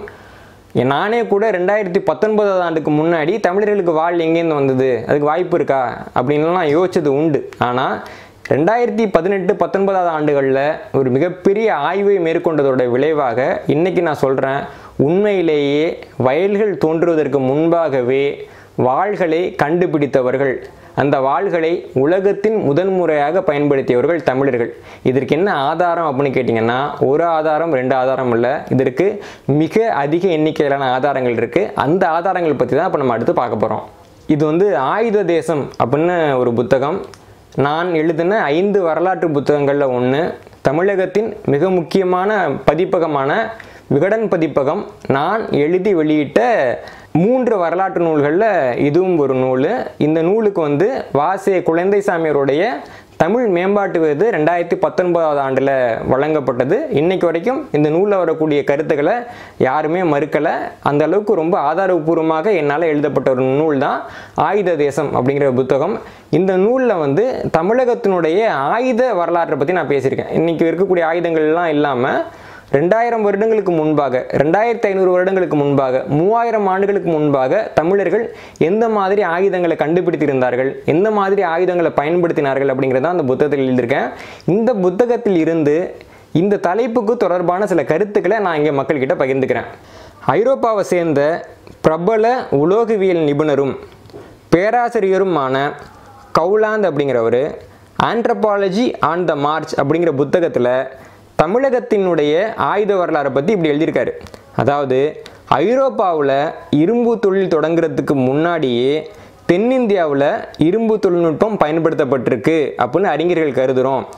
நானே கூட ரெண்டாயிரத்தி பத்தொன்பதாவது ஆண்டுக்கு முன்னாடி தமிழர்களுக்கு வாழ் எங்கேருந்து வந்தது அதுக்கு வாய்ப்பு இருக்கா அப்படின்லாம் யோசிச்சது உண்டு ஆனால் ரெண்டாயிரத்தி பதினெட்டு பத்தொன்பதாவது ஆண்டுகளில் ஒரு மிகப்பெரிய ஆய்வை மேற்கொண்டதோட விளைவாக இன்னைக்கு நான் சொல்கிறேன் உண்மையிலேயே வயல்கள் தோன்றுவதற்கு முன்பாகவே வாள்களை கண்டுபிடித்தவர்கள் அந்த வாள்களை உலகத்தின் முதன்முறையாக பயன்படுத்தியவர்கள் தமிழர்கள் இதற்கு என்ன ஆதாரம் அப்படின்னு கேட்டிங்கன்னா ஒரு ஆதாரம் ரெண்டு ஆதாரம் இல்லை இதற்கு மிக அதிக எண்ணிக்கையிலான ஆதாரங்கள் இருக்குது அந்த ஆதாரங்கள் பற்றி தான் இப்போ நம்ம அடுத்து பார்க்க போகிறோம் இது வந்து ஆயுத தேசம் அப்படின்னு ஒரு புத்தகம் நான் எழுதின ஐந்து வரலாற்று புத்தகங்களில் ஒன்று தமிழகத்தின் மிக முக்கியமான பதிப்பகமான விகடன் பதிப்பகம் நான் எழுதி வெளியிட்ட மூன்று வரலாற்று நூல்களில் இதுவும் ஒரு நூல் இந்த நூலுக்கு வந்து வாசே குழந்தைசாமியருடைய தமிழ் மேம்பாட்டு விருது ரெண்டாயிரத்தி பத்தொன்பதாவது ஆண்டில் வழங்கப்பட்டது இன்னைக்கு வரைக்கும் இந்த நூலில் வரக்கூடிய கருத்துக்களை யாருமே மறுக்கலை அந்த அளவுக்கு ரொம்ப ஆதாரபூர்வமாக என்னால் எழுதப்பட்ட ஒரு நூல் தான் ஆயுத தேசம் அப்படிங்கிற புத்தகம் இந்த நூலில் வந்து தமிழகத்தினுடைய ஆயுத வரலாற்றை பற்றி நான் பேசியிருக்கேன் இன்னைக்கு இருக்கக்கூடிய ஆயுதங்கள்லாம் இல்லாமல் ரெண்டாயிரம் வருடங்களுக்கு முன்பாக ரெண்டாயிரத்தி ஐநூறு வருடங்களுக்கு முன்பாக மூவாயிரம் ஆண்டுகளுக்கு முன்பாக தமிழர்கள் எந்த மாதிரி ஆயுதங்களை கண்டுபிடித்திருந்தார்கள் எந்த மாதிரி ஆயுதங்களை பயன்படுத்தினார்கள் அப்படிங்கிறத அந்த புத்தகத்தில் எழுதியிருக்கேன் இந்த புத்தகத்தில் இருந்து இந்த தலைப்புக்கு தொடர்பான சில கருத்துக்களை நான் இங்கே மக்கள்கிட்ட பகிர்ந்துக்கிறேன் ஐரோப்பாவை சேர்ந்த பிரபல உலோகவியல் நிபுணரும் பேராசிரியருமான கவுலாந்த் அப்படிங்கிறவர் ஆண்ட்ரபாலஜி ஆன் த மார்ச் அப்படிங்கிற புத்தகத்தில் தமிழகத்தினுடைய ஆயுத வரலாறை பற்றி இப்படி எழுதியிருக்காரு அதாவது ஐரோப்பாவில் இரும்பு தொழில் தொடங்குறதுக்கு முன்னாடியே தென்னிந்தியாவில் இரும்பு தொழில்நுட்பம் பயன்படுத்தப்பட்டிருக்கு அப்படின்னு அறிஞர்கள் கருதுகிறோம்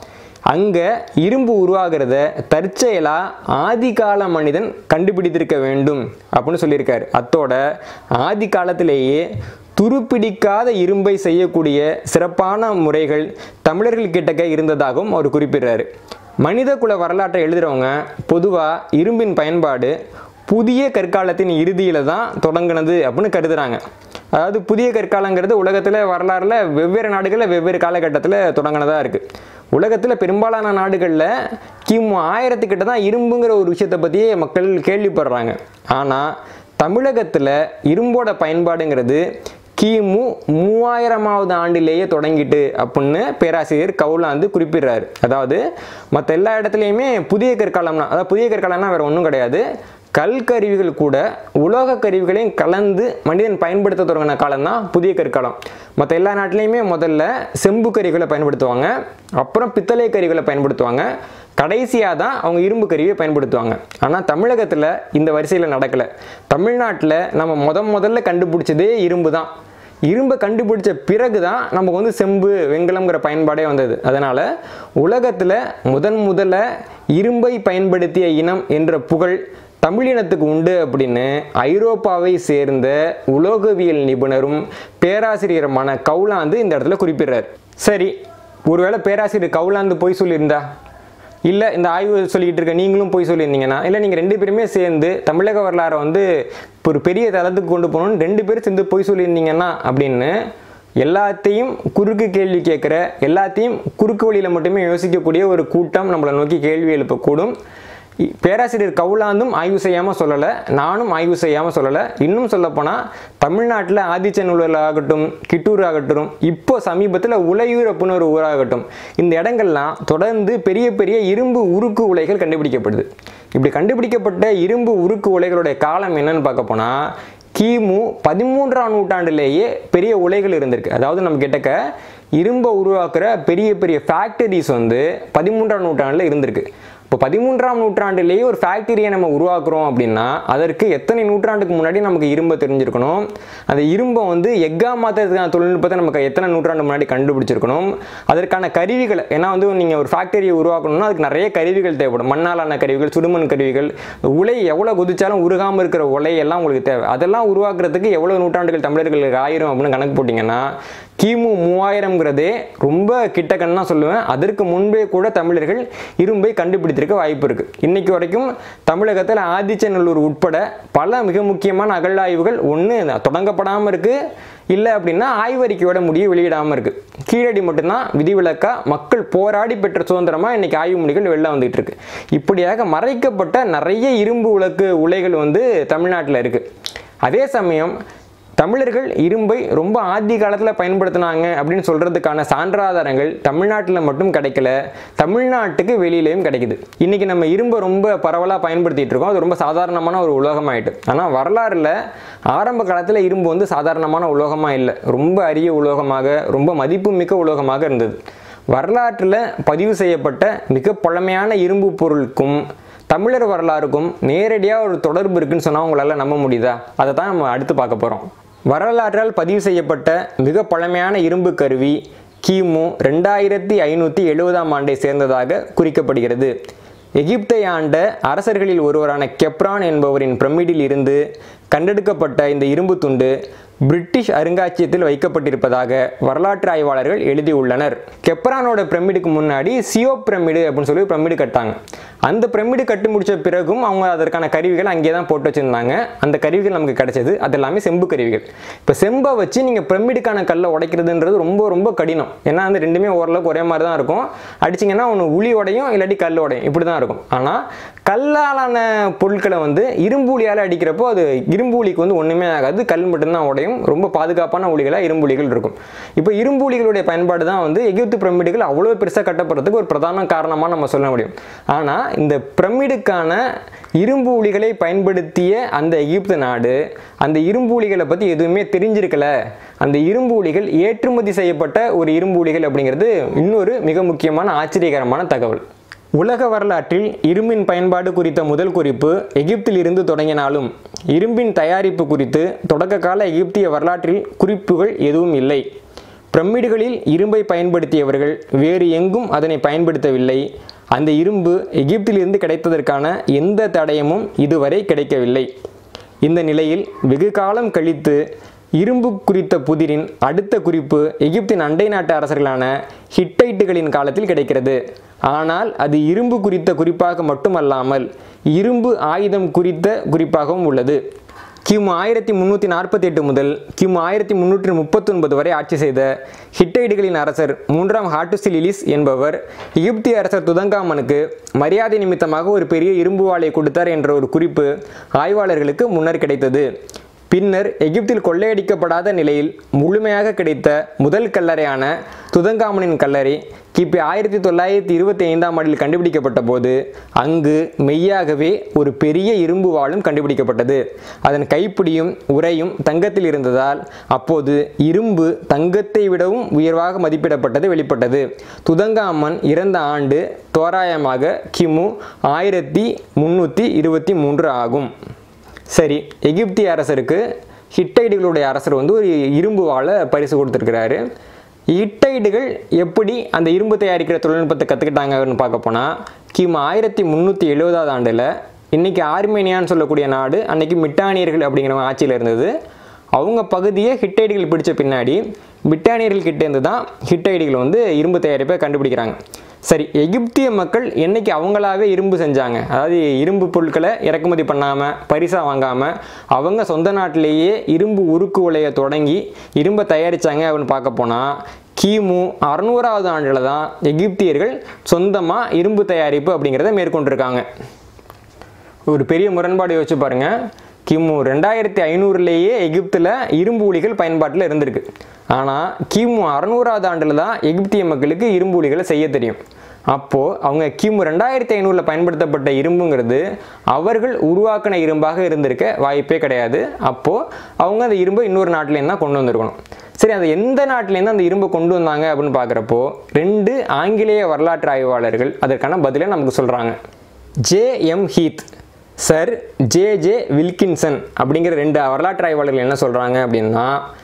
அங்கே இரும்பு உருவாகிறத தற்செயலா ஆதிகால மனிதன் கண்டுபிடித்திருக்க வேண்டும் அப்படின்னு சொல்லியிருக்காரு அத்தோட ஆதி காலத்திலேயே துருப்பிடிக்காத இரும்பை செய்யக்கூடிய சிறப்பான முறைகள் தமிழர்கள் கிட்டக்க இருந்ததாகவும் அவர் குறிப்பிடுறாரு மனித குல வரலாற்றை எழுதுகிறவங்க பொதுவாக இரும்பின் பயன்பாடு புதிய கற்காலத்தின் இறுதியில் தான் தொடங்கினது அப்படின்னு கருதுறாங்க அதாவது புதிய கற்காலங்கிறது உலகத்தில் வரலாறுல வெவ்வேறு நாடுகளில் வெவ்வேறு காலகட்டத்தில் தொடங்கினதாக இருக்குது உலகத்தில் பெரும்பாலான நாடுகளில் கிமு ஆயிரத்துக்கிட்ட தான் இரும்புங்கிற ஒரு விஷயத்தை பற்றியே மக்கள் கேள்விப்படுறாங்க ஆனால் தமிழகத்தில் இரும்போட பயன்பாடுங்கிறது கிமு மூவாயிரமாவது ஆண்டிலேயே தொடங்கிட்டு அப்படின்னு பேராசிரியர் கவுலாந்து குறிப்பிடுறாரு அதாவது மற்ற எல்லா இடத்துலையுமே புதிய கற்காலம்னா அதாவது புதிய கற்காலம்னா வேற ஒன்றும் கிடையாது கல்கருவிகள் கூட உலோக கருவிகளையும் கலந்து மனிதன் பயன்படுத்த தொடங்கின காலம் தான் புதிய கற்காலம் மற்ற எல்லா நாட்டிலையுமே முதல்ல செம்பு கருவிகளை பயன்படுத்துவாங்க அப்புறம் பித்தளை கருவிகளை பயன்படுத்துவாங்க கடைசியாக தான் அவங்க இரும்பு கருவியை பயன்படுத்துவாங்க ஆனால் தமிழகத்தில் இந்த வரிசையில் நடக்கலை தமிழ்நாட்டில் நம்ம முத முதல்ல கண்டுபிடிச்சதே இரும்பு தான் இரும்பை கண்டுபிடிச்ச பிறகு தான் நமக்கு வந்து செம்பு வெண்கலம்ங்கிற பயன்பாடே வந்தது அதனால் உலகத்தில் முதன் முதல்ல இரும்பை பயன்படுத்திய இனம் என்ற புகழ் தமிழினத்துக்கு உண்டு அப்படின்னு ஐரோப்பாவை சேர்ந்த உலோகவியல் நிபுணரும் பேராசிரியருமான கவுலாந்து இந்த இடத்துல குறிப்பிடுறார் சரி ஒருவேளை பேராசிரியர் கவுலாந்து போய் சொல்லியிருந்தா இல்லை இந்த ஆய்வு சொல்லிக்கிட்டு இருக்க நீங்களும் போய் சொல்லியிருந்தீங்கன்னா இல்லை நீங்கள் ரெண்டு பேருமே சேர்ந்து தமிழக வரலாறை வந்து இப்போ ஒரு பெரிய தளத்துக்கு கொண்டு போகணும்னு ரெண்டு பேரும் சேர்ந்து போய் சொல்லியிருந்தீங்கன்னா அப்படின்னு எல்லாத்தையும் குறுக்கு கேள்வி கேட்குற எல்லாத்தையும் குறுக்கு வழியில் மட்டுமே யோசிக்கக்கூடிய ஒரு கூட்டம் நம்மளை நோக்கி கேள்வி எழுப்பக்கூடும் இ- பேராசிரியர் கவுலாந்தும் ஆய்வு செய்யாமல் சொல்லலை நானும் ஆய்வு செய்யாமல் சொல்லலை இன்னும் சொல்லப்போனால் தமிழ்நாட்டில் ஆதிச்சநல்லூர் ஆகட்டும் கிட்டூர் ஆகட்டும் இப்போ சமீபத்தில் உலையூர் அப்படின்னு ஒரு ஊராகட்டும் இந்த இடங்கள்லாம் தொடர்ந்து பெரிய பெரிய இரும்பு உருக்கு உலைகள் கண்டுபிடிக்கப்படுது இப்படி கண்டுபிடிக்கப்பட்ட இரும்பு உருக்கு உலைகளுடைய காலம் என்னன்னு பார்க்க போனால் கிமு பதிமூன்றாம் நூற்றாண்டிலேயே பெரிய உலைகள் இருந்திருக்கு அதாவது நம்ம கிட்டக்க இரும்பை உருவாக்குற பெரிய பெரிய ஃபேக்டரிஸ் வந்து பதிமூன்றாம் நூற்றாண்டில் இருந்திருக்கு இப்போ பதிமூன்றாம் நூற்றாண்டிலேயே ஒரு ஃபேக்டரியை நம்ம உருவாக்குறோம் அப்படின்னா அதற்கு எத்தனை நூற்றாண்டுக்கு முன்னாடி நமக்கு இரும்பை தெரிஞ்சிருக்கணும் அந்த இரும்பை வந்து எக்கா மாற்றுறதுக்கான தொழில்நுட்பத்தை நமக்கு எத்தனை நூற்றாண்டு முன்னாடி கண்டுபிடிச்சிருக்கணும் அதற்கான கருவிகள் ஏன்னா வந்து நீங்கள் ஒரு ஃபேக்டரியை உருவாக்கணும்னா அதுக்கு நிறைய கருவிகள் தேவைப்படும் மண்ணாலான கருவிகள் சுடுமண் கருவிகள் உலை எவ்வளோ குதிச்சாலும் உருகாமல் இருக்கிற உலை எல்லாம் உங்களுக்கு தேவை அதெல்லாம் உருவாக்குறதுக்கு எவ்வளோ நூற்றாண்டுகள் தமிழர்களுக்கு ஆயிரம் அப்படின்னு கணக்கு போட்டிங்கன்னா கிமு மூவாயிரம்ங்கிறதே ரொம்ப கிட்டக்கன்னு தான் சொல்லுவேன் அதற்கு முன்பே கூட தமிழர்கள் இரும்பை கண்டுபிடித்திருக்க வாய்ப்பு இருக்குது இன்னைக்கு வரைக்கும் தமிழகத்தில் ஆதிச்சநல்லூர் உட்பட பல மிக முக்கியமான அகழாய்வுகள் ஒன்று தொடங்கப்படாமல் இருக்குது இல்லை அப்படின்னா ஆய்வறிக்கையோட முடிவு வெளியிடாமல் இருக்குது கீழடி மட்டும்தான் விதிவிலக்கா மக்கள் போராடி பெற்ற சுதந்திரமாக இன்னைக்கு ஆய்வு முடிகள் வெளில வந்துட்டு இருக்கு இப்படியாக மறைக்கப்பட்ட நிறைய இரும்பு உலக்கு உலைகள் வந்து தமிழ்நாட்டில் இருக்குது அதே சமயம் தமிழர்கள் இரும்பை ரொம்ப ஆதி காலத்தில் பயன்படுத்தினாங்க அப்படின்னு சொல்கிறதுக்கான சான்றாதாரங்கள் தமிழ்நாட்டில் மட்டும் கிடைக்கல தமிழ்நாட்டுக்கு வெளியிலையும் கிடைக்குது இன்றைக்கி நம்ம இரும்பை ரொம்ப பரவலாக பயன்படுத்திட்டு இருக்கோம் அது ரொம்ப சாதாரணமான ஒரு உலோகமாயிட்டு ஆனால் வரலாறில் ஆரம்ப காலத்தில் இரும்பு வந்து சாதாரணமான உலோகமாக இல்லை ரொம்ப அரிய உலோகமாக ரொம்ப மதிப்புமிக்க உலோகமாக இருந்தது வரலாற்றில் பதிவு செய்யப்பட்ட மிக பழமையான இரும்பு பொருளுக்கும் தமிழர் வரலாறுக்கும் நேரடியாக ஒரு தொடர்பு இருக்குன்னு சொன்னால் உங்களால் நம்ப முடியுதா அதை தான் நம்ம அடுத்து பார்க்க போகிறோம் வரலாற்றால் பதிவு செய்யப்பட்ட மிக பழமையான இரும்பு கருவி கிமு ரெண்டாயிரத்தி ஐநூற்றி எழுபதாம் ஆண்டை சேர்ந்ததாக குறிக்கப்படுகிறது எகிப்தை ஆண்ட அரசர்களில் ஒருவரான கெப்ரான் என்பவரின் பிரமிடில் இருந்து கண்டெடுக்கப்பட்ட இந்த இரும்பு துண்டு பிரிட்டிஷ் அருங்காட்சியகத்தில் வைக்கப்பட்டிருப்பதாக வரலாற்று ஆய்வாளர்கள் எழுதியுள்ளனர் கெப்ரானோட பிரமிடுக்கு முன்னாடி சியோ பிரமிடு அப்படின்னு சொல்லி பிரமிடு கட்டாங்க அந்த பிரமிடு கட்டி முடிச்ச பிறகும் அவங்க அதற்கான கருவிகள் அங்கே தான் போட்டு வச்சிருந்தாங்க அந்த கருவிகள் நமக்கு கிடைச்சது அது எல்லாமே செம்பு கருவிகள் இப்போ செம்பை வச்சு நீங்கள் பிரமிடுக்கான கல்லை உடைக்கிறதுன்றது ரொம்ப ரொம்ப கடினம் ஏன்னா வந்து ரெண்டுமே ஓரளவுக்கு ஒரே மாதிரி தான் இருக்கும் அடிச்சிங்கன்னா ஒன்று உளி உடையும் இல்லாட்டி கல் உடையும் இப்படி தான் இருக்கும் ஆனால் கல்லாலான பொருட்களை வந்து இரும்பு உளியால் அடிக்கிறப்போ அது இரும்பு உளிக்கு வந்து ஒன்றுமே ஆகாது கல் மட்டும்தான் உடையும் ரொம்ப பாதுகாப்பான உளிகளாக இரும்பு உளிகள் இருக்கும் இப்போ இரும்பு உளிகளுடைய பயன்பாடு தான் வந்து எகிப்து பிரமிடுகள் அவ்வளோ பெருசாக கட்டப்படுறதுக்கு ஒரு பிரதான காரணமாக நம்ம சொல்ல முடியும் ஆனால் இந்த பிரமிடுக்கான இரும்பு உளிகளை பயன்படுத்திய அந்த எகிப்து நாடு அந்த இரும்பு உளிகளை பற்றி எதுவுமே தெரிஞ்சிருக்கல அந்த இரும்பு உளிகள் ஏற்றுமதி செய்யப்பட்ட ஒரு இரும்பு உளிகள் அப்படிங்கிறது இன்னொரு மிக முக்கியமான ஆச்சரியகரமான தகவல் உலக வரலாற்றில் இரும்பின் பயன்பாடு குறித்த முதல் குறிப்பு எகிப்தில் இருந்து தொடங்கினாலும் இரும்பின் தயாரிப்பு குறித்து தொடக்க கால எகிப்திய வரலாற்றில் குறிப்புகள் எதுவும் இல்லை பிரமிடுகளில் இரும்பை பயன்படுத்தியவர்கள் வேறு எங்கும் அதனை பயன்படுத்தவில்லை அந்த இரும்பு எகிப்திலிருந்து கிடைத்ததற்கான எந்த தடயமும் இதுவரை கிடைக்கவில்லை இந்த நிலையில் வெகு காலம் கழித்து இரும்பு குறித்த புதிரின் அடுத்த குறிப்பு எகிப்தின் அண்டை நாட்டு அரசர்களான ஹிட்டைட்டுகளின் காலத்தில் கிடைக்கிறது ஆனால் அது இரும்பு குறித்த குறிப்பாக மட்டுமல்லாமல் இரும்பு ஆயுதம் குறித்த குறிப்பாகவும் உள்ளது கிமு ஆயிரத்தி முந்நூற்றி நாற்பத்தி எட்டு முதல் கிமு ஆயிரத்தி முந்நூற்றி முப்பத்தொன்பது வரை ஆட்சி செய்த ஹிட்டைடுகளின் அரசர் மூன்றாம் ஹாட்டுசிலிலிஸ் என்பவர் எகிப்திய அரசர் துதங்காமனுக்கு மரியாதை நிமித்தமாக ஒரு பெரிய இரும்பு வாளை கொடுத்தார் என்ற ஒரு குறிப்பு ஆய்வாளர்களுக்கு முன்னர் கிடைத்தது பின்னர் எகிப்தில் கொள்ளையடிக்கப்படாத நிலையில் முழுமையாக கிடைத்த முதல் கல்லறையான துதங்காமனின் கல்லறை கிபி ஆயிரத்தி தொள்ளாயிரத்தி இருபத்தி ஐந்தாம் ஆண்டில் கண்டுபிடிக்கப்பட்ட போது அங்கு மெய்யாகவே ஒரு பெரிய இரும்பு வாளும் கண்டுபிடிக்கப்பட்டது அதன் கைப்பிடியும் உரையும் தங்கத்தில் இருந்ததால் அப்போது இரும்பு தங்கத்தை விடவும் உயர்வாக மதிப்பிடப்பட்டது வெளிப்பட்டது துதங்காமன் இறந்த ஆண்டு தோராயமாக கிமு ஆயிரத்தி முன்னூற்றி இருபத்தி மூன்று ஆகும் சரி எகிப்திய அரசருக்கு ஹிட்டைடுகளுடைய அரசர் வந்து ஒரு இரும்பு வாழை பரிசு கொடுத்துருக்கிறாரு ஹிட்டைடுகள் எப்படி அந்த இரும்பு தயாரிக்கிற தொழில்நுட்பத்தை கற்றுக்கிட்டாங்கன்னு பார்க்க போனால் கிமு ஆயிரத்தி முந்நூற்றி எழுபதாவது ஆண்டில் இன்றைக்கி ஆர்மேனியான்னு சொல்லக்கூடிய நாடு அன்னைக்கு மிட்டானியர்கள் அப்படிங்கிறவங்க ஆட்சியில் இருந்தது அவங்க பகுதியை ஹிட்டைடுகள் பிடிச்ச பின்னாடி பிரிட்டானியர்கள் கிட்டேருந்து தான் ஹிட்டைடுகள் வந்து இரும்பு தயாரிப்பை கண்டுபிடிக்கிறாங்க சரி எகிப்திய மக்கள் என்னைக்கு அவங்களாவே இரும்பு செஞ்சாங்க அதாவது இரும்பு பொருட்களை இறக்குமதி பண்ணாமல் பரிசாக வாங்காமல் அவங்க சொந்த நாட்டிலேயே இரும்பு உருக்கு உலையை தொடங்கி இரும்பை தயாரித்தாங்க அப்படின்னு பார்க்க போனால் கிமு அறுநூறாவது ஆண்டில் தான் எகிப்தியர்கள் சொந்தமாக இரும்பு தயாரிப்பு அப்படிங்கிறத மேற்கொண்டிருக்காங்க ஒரு பெரிய முரண்பாடு யோசிச்சு பாருங்க கிமு ரெண்டாயிரத்தி ஐநூறுலேயே எகிப்தில் இரும்பு உளிகள் பயன்பாட்டில் இருந்திருக்கு ஆனால் கிமு அறநூறாவது ஆண்டில் தான் எகிப்திய மக்களுக்கு இரும்பு உளிகளை செய்ய தெரியும் அப்போது அவங்க கிமு ரெண்டாயிரத்தி ஐநூறில் பயன்படுத்தப்பட்ட இரும்புங்கிறது அவர்கள் உருவாக்கின இரும்பாக இருந்திருக்க வாய்ப்பே கிடையாது அப்போது அவங்க அந்த இரும்பை இன்னொரு நாட்டிலேருந்து தான் கொண்டு வந்திருக்கணும் சரி அந்த எந்த நாட்டிலேருந்து அந்த இரும்பை கொண்டு வந்தாங்க அப்படின்னு பார்க்குறப்போ ரெண்டு ஆங்கிலேய வரலாற்று ஆய்வாளர்கள் அதற்கான பதிலை நமக்கு சொல்கிறாங்க J M Heath Sir J J Wilkinson அப்படிங்கிற ரெண்டு வரலாற்று ஆய்வாளர்கள் என்ன சொல்கிறாங்க அப்படின்னா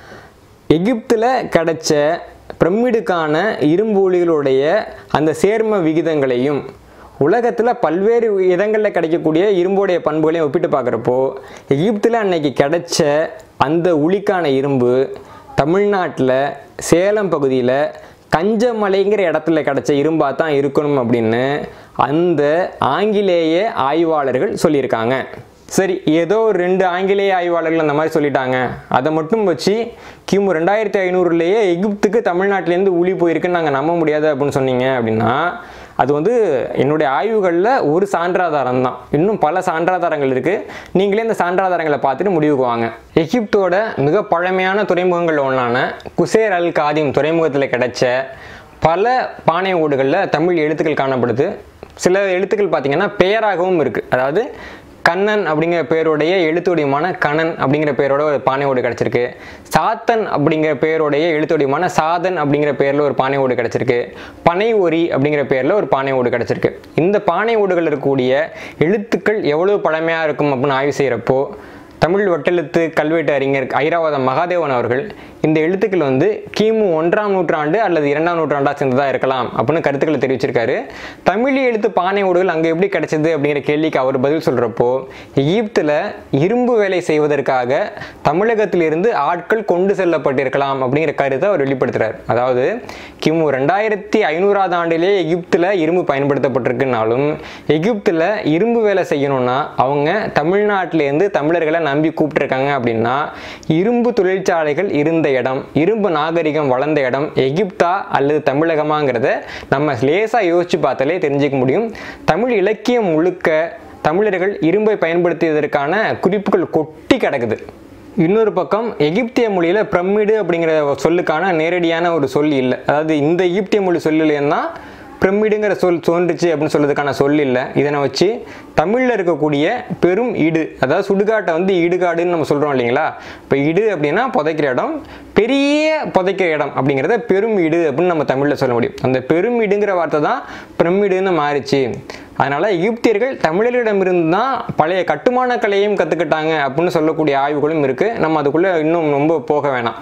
எகிப்தில் கிடைச்ச பிரமிடுக்கான இரும்பு ஒளிகளுடைய அந்த சேர்ம விகிதங்களையும் உலகத்தில் பல்வேறு இடங்களில் கிடைக்கக்கூடிய இரும்புடைய பண்புகளையும் ஒப்பிட்டு பார்க்குறப்போ எகிப்தில் அன்னைக்கு கிடைச்ச அந்த உளிக்கான இரும்பு தமிழ்நாட்டில் சேலம் பகுதியில் கஞ்சமலைங்கிற இடத்துல கிடைச்ச இரும்பாக தான் இருக்கணும் அப்படின்னு அந்த ஆங்கிலேய ஆய்வாளர்கள் சொல்லியிருக்காங்க சரி ஏதோ ஒரு ரெண்டு ஆங்கிலேய ஆய்வாளர்கள் அந்த மாதிரி சொல்லிட்டாங்க அதை மட்டும் வச்சு கிமு ரெண்டாயிரத்தி ஐநூறுலேயே எகிப்துக்கு தமிழ்நாட்டிலேருந்து ஊழி போயிருக்குன்னு நாங்கள் நம்ப முடியாது அப்படின்னு சொன்னீங்க அப்படின்னா அது வந்து என்னுடைய ஆய்வுகளில் ஒரு சான்றாதாரம் தான் இன்னும் பல சான்றாதாரங்கள் இருக்குது நீங்களே இந்த சான்றாதாரங்களை பார்த்துட்டு முடிவுக்கு வாங்க எகிப்தோட மிக பழமையான துறைமுகங்கள் ஒன்றான குசேர் அல் காதிம் துறைமுகத்தில் கிடைச்ச பல பானை ஓடுகளில் தமிழ் எழுத்துக்கள் காணப்படுது சில எழுத்துக்கள் பார்த்தீங்கன்னா பெயராகவும் இருக்குது அதாவது கண்ணன் அப்படிங்கிற பேருடைய எழுத்துடையமான கண்ணன் அப்படிங்கிற பேரோட ஒரு பானை ஓடு கிடச்சிருக்கு சாத்தன் அப்படிங்கிற பேருடைய எழுத்துடையமான சாதன் அப்படிங்கிற பேரில் ஒரு பானை ஓடு கிடச்சிருக்கு பனை ஒரி அப்படிங்கிற பேரில் ஒரு பானை ஓடு கிடச்சிருக்கு இந்த பானை ஓடுகள் இருக்கக்கூடிய எழுத்துக்கள் எவ்வளவு பழமையாக இருக்கும் அப்படின்னு ஆய்வு செய்கிறப்போ தமிழ் வட்டெழுத்து கல்வெட்டு அறிஞர் ஐராவதம் மகாதேவன் அவர்கள் இந்த எழுத்துக்கள் வந்து கிமு ஒன்றாம் நூற்றாண்டு அல்லது இரண்டாம் நூற்றாண்டாக சேர்ந்ததாக இருக்கலாம் அப்படின்னு கருத்துக்களை தெரிவிச்சிருக்காரு தமிழ் எழுத்து பானை ஓடுகள் அங்கே எப்படி கிடைச்சது அப்படிங்கிற கேள்விக்கு அவர் பதில் சொல்கிறப்போ எகிப்தில் இரும்பு வேலை செய்வதற்காக தமிழகத்திலிருந்து ஆட்கள் கொண்டு செல்லப்பட்டிருக்கலாம் அப்படிங்கிற கருத்தை அவர் வெளிப்படுத்துகிறார் அதாவது கிமு ரெண்டாயிரத்தி ஐநூறாவது ஆண்டிலேயே எகிப்தில் இரும்பு பயன்படுத்தப்பட்டிருக்குனாலும் எகிப்தில் இரும்பு வேலை செய்யணும்னா அவங்க தமிழ்நாட்டிலேருந்து தமிழர்களை நம்பி கூப்பிட்டுருக்காங்க அப்படின்னா இரும்பு தொழிற்சாலைகள் இருந்த இடம் இரும்பு நாகரிகம் வளர்ந்த இடம் எகிப்தா அல்லது தமிழகமாங்கிறத நம்ம லேசாக யோசிச்சு பார்த்தாலே தெரிஞ்சுக்க முடியும் தமிழ் இலக்கியம் முழுக்க தமிழர்கள் இரும்பை பயன்படுத்தியதற்கான குறிப்புகள் கொட்டி கிடக்குது இன்னொரு பக்கம் எகிப்திய மொழியில் பிரமிடு அப்படிங்கிற சொல்லுக்கான நேரடியான ஒரு சொல் இல்லை அதாவது இந்த எகிப்திய மொழி சொல்லுலேன்னா பிரமிடுங்கிற சொல் தோன்றுச்சு அப்படின்னு சொல்றதுக்கான சொல் இல்லை இதனை வச்சு தமிழில் இருக்கக்கூடிய பெரும் இடு அதாவது சுடுகாட்டை வந்து இடுகாடுன்னு நம்ம சொல்கிறோம் இல்லைங்களா இப்போ இடு அப்படின்னா புதைக்கிற இடம் பெரிய புதைக்கிற இடம் அப்படிங்கிறத பெரும் இடு அப்படின்னு நம்ம தமிழில் சொல்ல முடியும் அந்த பெரும் இடுங்கிற வார்த்தை தான் பிரமிடுன்னு மாறிச்சு அதனால எகிப்தியர்கள் தமிழர்களிடமிருந்து தான் பழைய கட்டுமான கலையும் கற்றுக்கிட்டாங்க அப்படின்னு சொல்லக்கூடிய ஆய்வுகளும் இருக்குது நம்ம அதுக்குள்ளே இன்னும் ரொம்ப போக வேணாம்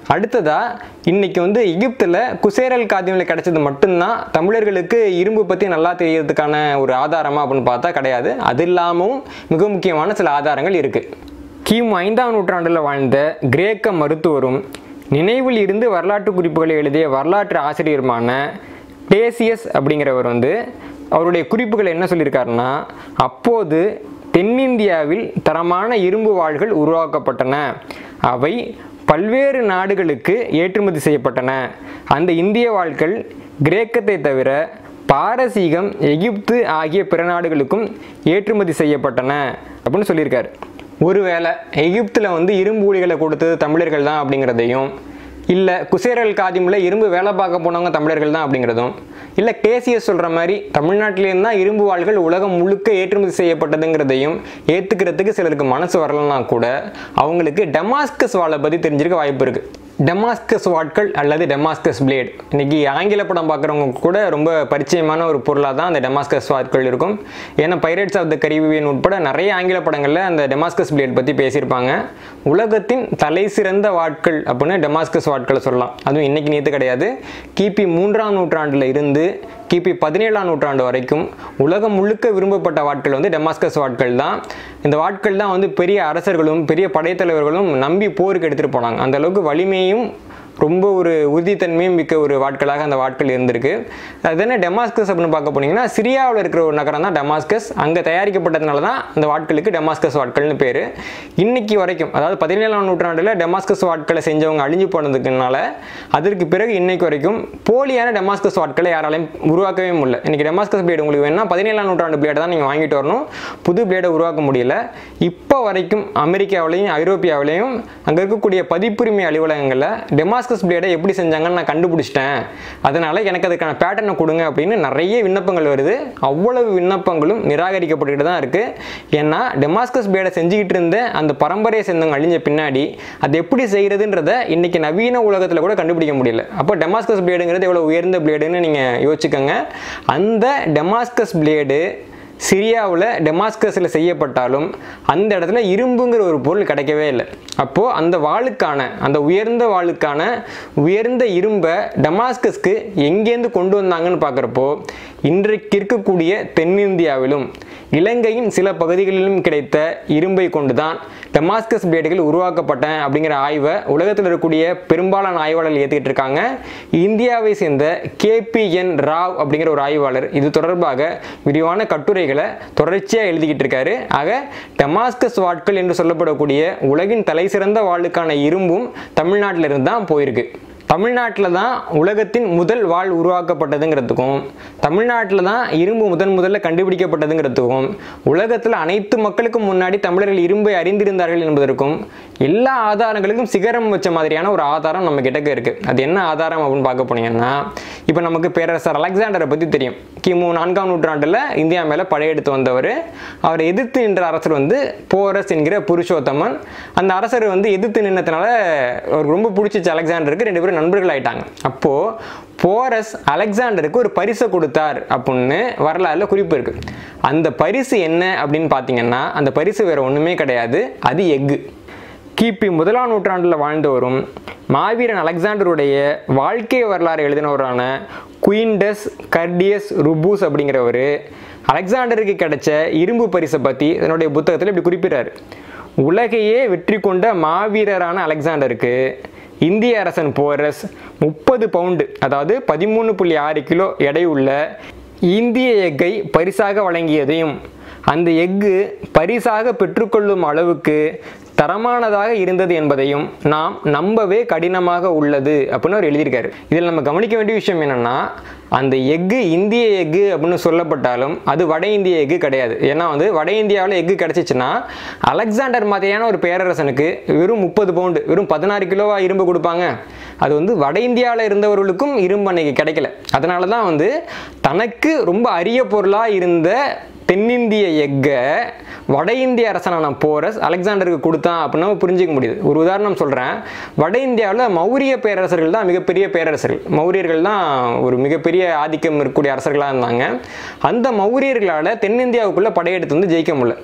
அடுத்ததா இன்னைக்கு வந்து எகிப்தில் குசேரல் காதியமில் கிடைச்சது மட்டும்தான் தமிழர்களுக்கு இரும்பு பற்றி நல்லா தெரியறதுக்கான ஒரு ஆதாரமா அப்படின்னு பார்த்தா கிடையாது அது இல்லாமவும் மிக முக்கியமான சில ஆதாரங்கள் இருக்குது கிமு ஐந்தாம் நூற்றாண்டில் வாழ்ந்த கிரேக்க மருத்துவரும் நினைவில் இருந்து வரலாற்று குறிப்புகளை எழுதிய வரலாற்று ஆசிரியருமான டேசியஸ் அப்படிங்கிறவர் வந்து அவருடைய குறிப்புகள் என்ன சொல்லியிருக்காருன்னா அப்போது தென்னிந்தியாவில் தரமான இரும்பு வாள்கள் உருவாக்கப்பட்டன அவை பல்வேறு நாடுகளுக்கு ஏற்றுமதி செய்யப்பட்டன அந்த இந்திய வாள்கள் கிரேக்கத்தை தவிர பாரசீகம் எகிப்து ஆகிய பிற நாடுகளுக்கும் ஏற்றுமதி செய்யப்பட்டன அப்படின்னு சொல்லியிருக்காரு ஒருவேளை எகிப்தில் வந்து இரும்பு ஊழிகளை கொடுத்தது தமிழர்கள் தான் அப்படிங்கிறதையும் இல்லை குசேரல் காதிமில் இரும்பு வேலை பார்க்க போனவங்க தமிழர்கள் தான் அப்படிங்கிறதும் இல்லை டேசியஸ் சொல்கிற மாதிரி தமிழ்நாட்டிலேருந்து தான் இரும்பு வாள்கள் உலகம் முழுக்க ஏற்றுமதி செய்யப்பட்டதுங்கிறதையும் ஏற்றுக்கிறதுக்கு சிலருக்கு மனசு வரலனா கூட அவங்களுக்கு டெமாஸ்கஸ் வாளை பற்றி தெரிஞ்சிருக்க வாய்ப்பு இருக்குது டெமாஸ்கஸ் வாட்கள் அல்லது டெமாஸ்கஸ் பிளேட் இன்னைக்கு ஆங்கில படம் பார்க்குறவங்க கூட ரொம்ப பரிச்சயமான ஒரு பொருளாக தான் அந்த டெமாஸ்கஸ் வாட்கள் இருக்கும் ஏன்னா பைரட்ஸ் ஆஃப் த கரீபியன் உட்பட நிறைய ஆங்கில படங்களில் அந்த டெமாஸ்கஸ் பிளேட் பற்றி பேசியிருப்பாங்க உலகத்தின் தலை சிறந்த வாட்கள் அப்படின்னு டெமாஸ்கஸ் வாட்களை சொல்லலாம் அதுவும் இன்னைக்கு நேற்று கிடையாது கிபி மூன்றாம் நூற்றாண்டில் இருந்து கிபி பதினேழாம் நூற்றாண்டு வரைக்கும் உலகம் முழுக்க விரும்பப்பட்ட வாட்கள் வந்து டெமாஸ்கஸ் வாட்கள் தான் இந்த வாட்கள் தான் வந்து பெரிய அரசர்களும் பெரிய படைத்தலைவர்களும் நம்பி போருக்கு எடுத்துகிட்டு போனாங்க அந்த அளவுக்கு வலிமையும் ரொம்ப ஒரு உறுதித்தன்மையும் மிக்க ஒரு வாட்களாக அந்த வாட்கள் இருந்திருக்கு அது என்ன டெமாஸ்கஸ் அப்படின்னு பார்க்க போனீங்கன்னா சிரியாவில் இருக்கிற ஒரு நகரம் தான் டெமாஸ்கஸ் அங்கே தயாரிக்கப்பட்டதுனால தான் அந்த வாட்களுக்கு டெமாஸ்கஸ் வாட்கள்னு பேர் இன்னைக்கு வரைக்கும் அதாவது பதினேழாம் நூற்றாண்டில் டெமாஸ்கஸ் வாட்களை செஞ்சவங்க அழிஞ்சு போனதுக்குனால அதற்கு பிறகு இன்னைக்கு வரைக்கும் போலியான டெமாஸ்கஸ் வாட்களை யாராலையும் உருவாக்கவே முடியல இன்னைக்கு டெமாஸ்கஸ் பிளேடு உங்களுக்கு வேணா பதினேழாம் நூற்றாண்டு பிளேடை தான் நீங்கள் வாங்கிட்டு வரணும் புது பிளேடை உருவாக்க முடியல இப்போ வரைக்கும் அமெரிக்காவிலையும் ஐரோப்பியாவிலையும் அங்கே இருக்கக்கூடிய பதிப்புரிமை அலுவலகங்களில் டெமாஸ்கஸ் பிளேடை எப்படி செஞ்சாங்கன்னு நான் கண்டுபிடிச்சிட்டேன் அதனால எனக்கு அதுக்கான பேட்டர்னை கொடுங்க அப்படின்னு நிறைய விண்ணப்பங்கள் வருது அவ்வளவு விண்ணப்பங்களும் நிராகரிக்கப்பட்டுக்கிட்டு தான் இருக்கு ஏன்னா டெமாஸ்கஸ் பிளேடை செஞ்சுக்கிட்டு இருந்த அந்த பரம்பரையை சேர்ந்தவங்க அழிஞ்ச பின்னாடி அது எப்படி செய்கிறதுன்றத இன்னைக்கு நவீன உலகத்தில் கூட கண்டுபிடிக்க முடியல அப்போ டெமாஸ்கஸ் பிளேடுங்கிறது எவ்வளோ உயர்ந்த பிளேடுன்னு நீங்கள் யோசிச்சுக்கோங்க அந்த டெமாஸ்கஸ் பிளேடு சிரியாவில் டெமாஸ்கஸில் செய்யப்பட்டாலும் அந்த இடத்துல இரும்புங்கிற ஒரு பொருள் கிடைக்கவே இல்லை அப்போது அந்த வாளுக்கான அந்த உயர்ந்த வாளுக்கான உயர்ந்த இரும்பை டெமாஸ்கஸ்க்கு எங்கேருந்து கொண்டு வந்தாங்கன்னு பார்க்குறப்போ இன்றைக்கு இருக்கக்கூடிய தென்னிந்தியாவிலும் இலங்கையின் சில பகுதிகளிலும் கிடைத்த இரும்பை கொண்டுதான் டெமாஸ்கஸ் பிளேடுகள் உருவாக்கப்பட்ட அப்படிங்கிற ஆய்வை உலகத்தில் இருக்கக்கூடிய பெரும்பாலான ஆய்வாளர்கள் ஏற்றுக்கிட்டு இருக்காங்க இந்தியாவை சேர்ந்த கேபிஎன் ராவ் அப்படிங்கிற ஒரு ஆய்வாளர் இது தொடர்பாக விரிவான கட்டுரைகளை தொடர்ச்சியாக எழுதிக்கிட்டு இருக்காரு ஆக டெமாஸ்கஸ் வாட்கள் என்று சொல்லப்படக்கூடிய உலகின் தலை சிறந்த வாளுக்கான இரும்பும் தமிழ்நாட்டில் இருந்து தான் போயிருக்கு தமிழ்நாட்டில் தான் உலகத்தின் முதல் வாள் உருவாக்கப்பட்டதுங்கிறதுக்கும் தமிழ்நாட்டில் தான் இரும்பு முதன் முதல்ல கண்டுபிடிக்கப்பட்டதுங்கிறதுக்கும் உலகத்தில் அனைத்து மக்களுக்கும் முன்னாடி தமிழர்கள் இரும்பை அறிந்திருந்தார்கள் என்பதற்கும் எல்லா ஆதாரங்களுக்கும் சிகரம் வச்ச மாதிரியான ஒரு ஆதாரம் நம்ம கிட்டக்க இருக்கு அது என்ன ஆதாரம் அப்படின்னு பார்க்க போனீங்கன்னா இப்போ நமக்கு பேரரசர் அலெக்சாண்டரை பற்றி தெரியும் கிமு நான்காம் நூற்றாண்டில் இந்தியா மேலே படையெடுத்து வந்தவர் அவரை எதிர்த்து நின்ற அரசர் வந்து போரஸ் என்கிற புருஷோத்தமன் அந்த அரசர் வந்து எதிர்த்து நின்னதுனால அவருக்கு ரொம்ப பிடிச்சிச்சு அலெக்சாண்டருக்கு ரெண்டு பேரும் நண்பர்கள் ஆயிட்டாங்க அப்போது போரஸ் அலெக்சாண்டருக்கு ஒரு பரிசை கொடுத்தார் அப்படின்னு வரலாறுல குறிப்பு இருக்கு அந்த பரிசு என்ன அப்படின்னு பார்த்தீங்கன்னா அந்த பரிசு வேற ஒன்றுமே கிடையாது அது எஃகு கிபி முதலாம் நூற்றாண்டில் வாழ்ந்தவரும் மாவீரன் அலெக்சாண்டருடைய வாழ்க்கை வரலாறு எழுதினவரான குயின்டஸ் கர்டியஸ் ருபூஸ் அப்படிங்கிறவர் அலெக்சாண்டருக்கு கிடைச்ச இரும்பு பரிசை பற்றி தன்னுடைய புத்தகத்தில் இப்படி குறிப்பிடுறாரு உலகையே வெற்றி கொண்ட மாவீரரான அலெக்சாண்டருக்கு இந்திய அரசன் போரஸ் முப்பது பவுண்டு அதாவது பதிமூணு புள்ளி ஆறு கிலோ எடையுள்ள இந்திய எக்கை பரிசாக வழங்கியதையும் அந்த எஃகு பரிசாக பெற்றுக்கொள்ளும் அளவுக்கு தரமானதாக இருந்தது என்பதையும் நாம் நம்பவே கடினமாக உள்ளது அப்படின்னு அவர் எழுதியிருக்காரு இதில் நம்ம கவனிக்க வேண்டிய விஷயம் என்னன்னா அந்த எஃகு இந்திய எஃகு அப்படின்னு சொல்லப்பட்டாலும் அது வட இந்திய எஃகு கிடையாது ஏன்னா வந்து வட இந்தியாவில் எஃகு கிடைச்சிச்சுன்னா அலெக்சாண்டர் மாதிரியான ஒரு பேரரசனுக்கு வெறும் முப்பது பவுண்டு வெறும் பதினாறு கிலோவா இரும்பு கொடுப்பாங்க அது வந்து வட இந்தியாவில் இருந்தவர்களுக்கும் இரும்பு அன்னைக்கு கிடைக்கல அதனால தான் வந்து தனக்கு ரொம்ப அரிய பொருளாக இருந்த தென்னிந்திய எக்கை வட இந்திய அரசனான போரஸ் அலெக்சாண்டருக்கு கொடுத்தான் அப்படின்னு நம்ம புரிஞ்சிக்க முடியுது ஒரு உதாரணம் சொல்கிறேன் வட இந்தியாவில் மௌரிய பேரரசர்கள் தான் மிகப்பெரிய பேரரசர்கள் மௌரியர்கள் தான் ஒரு மிகப்பெரிய ஆதிக்கம் இருக்கக்கூடிய அரசர்களாக இருந்தாங்க அந்த மௌரியர்களால் தென்னிந்தியாவுக்குள்ளே படையெடுத்து வந்து ஜெயிக்க முடியல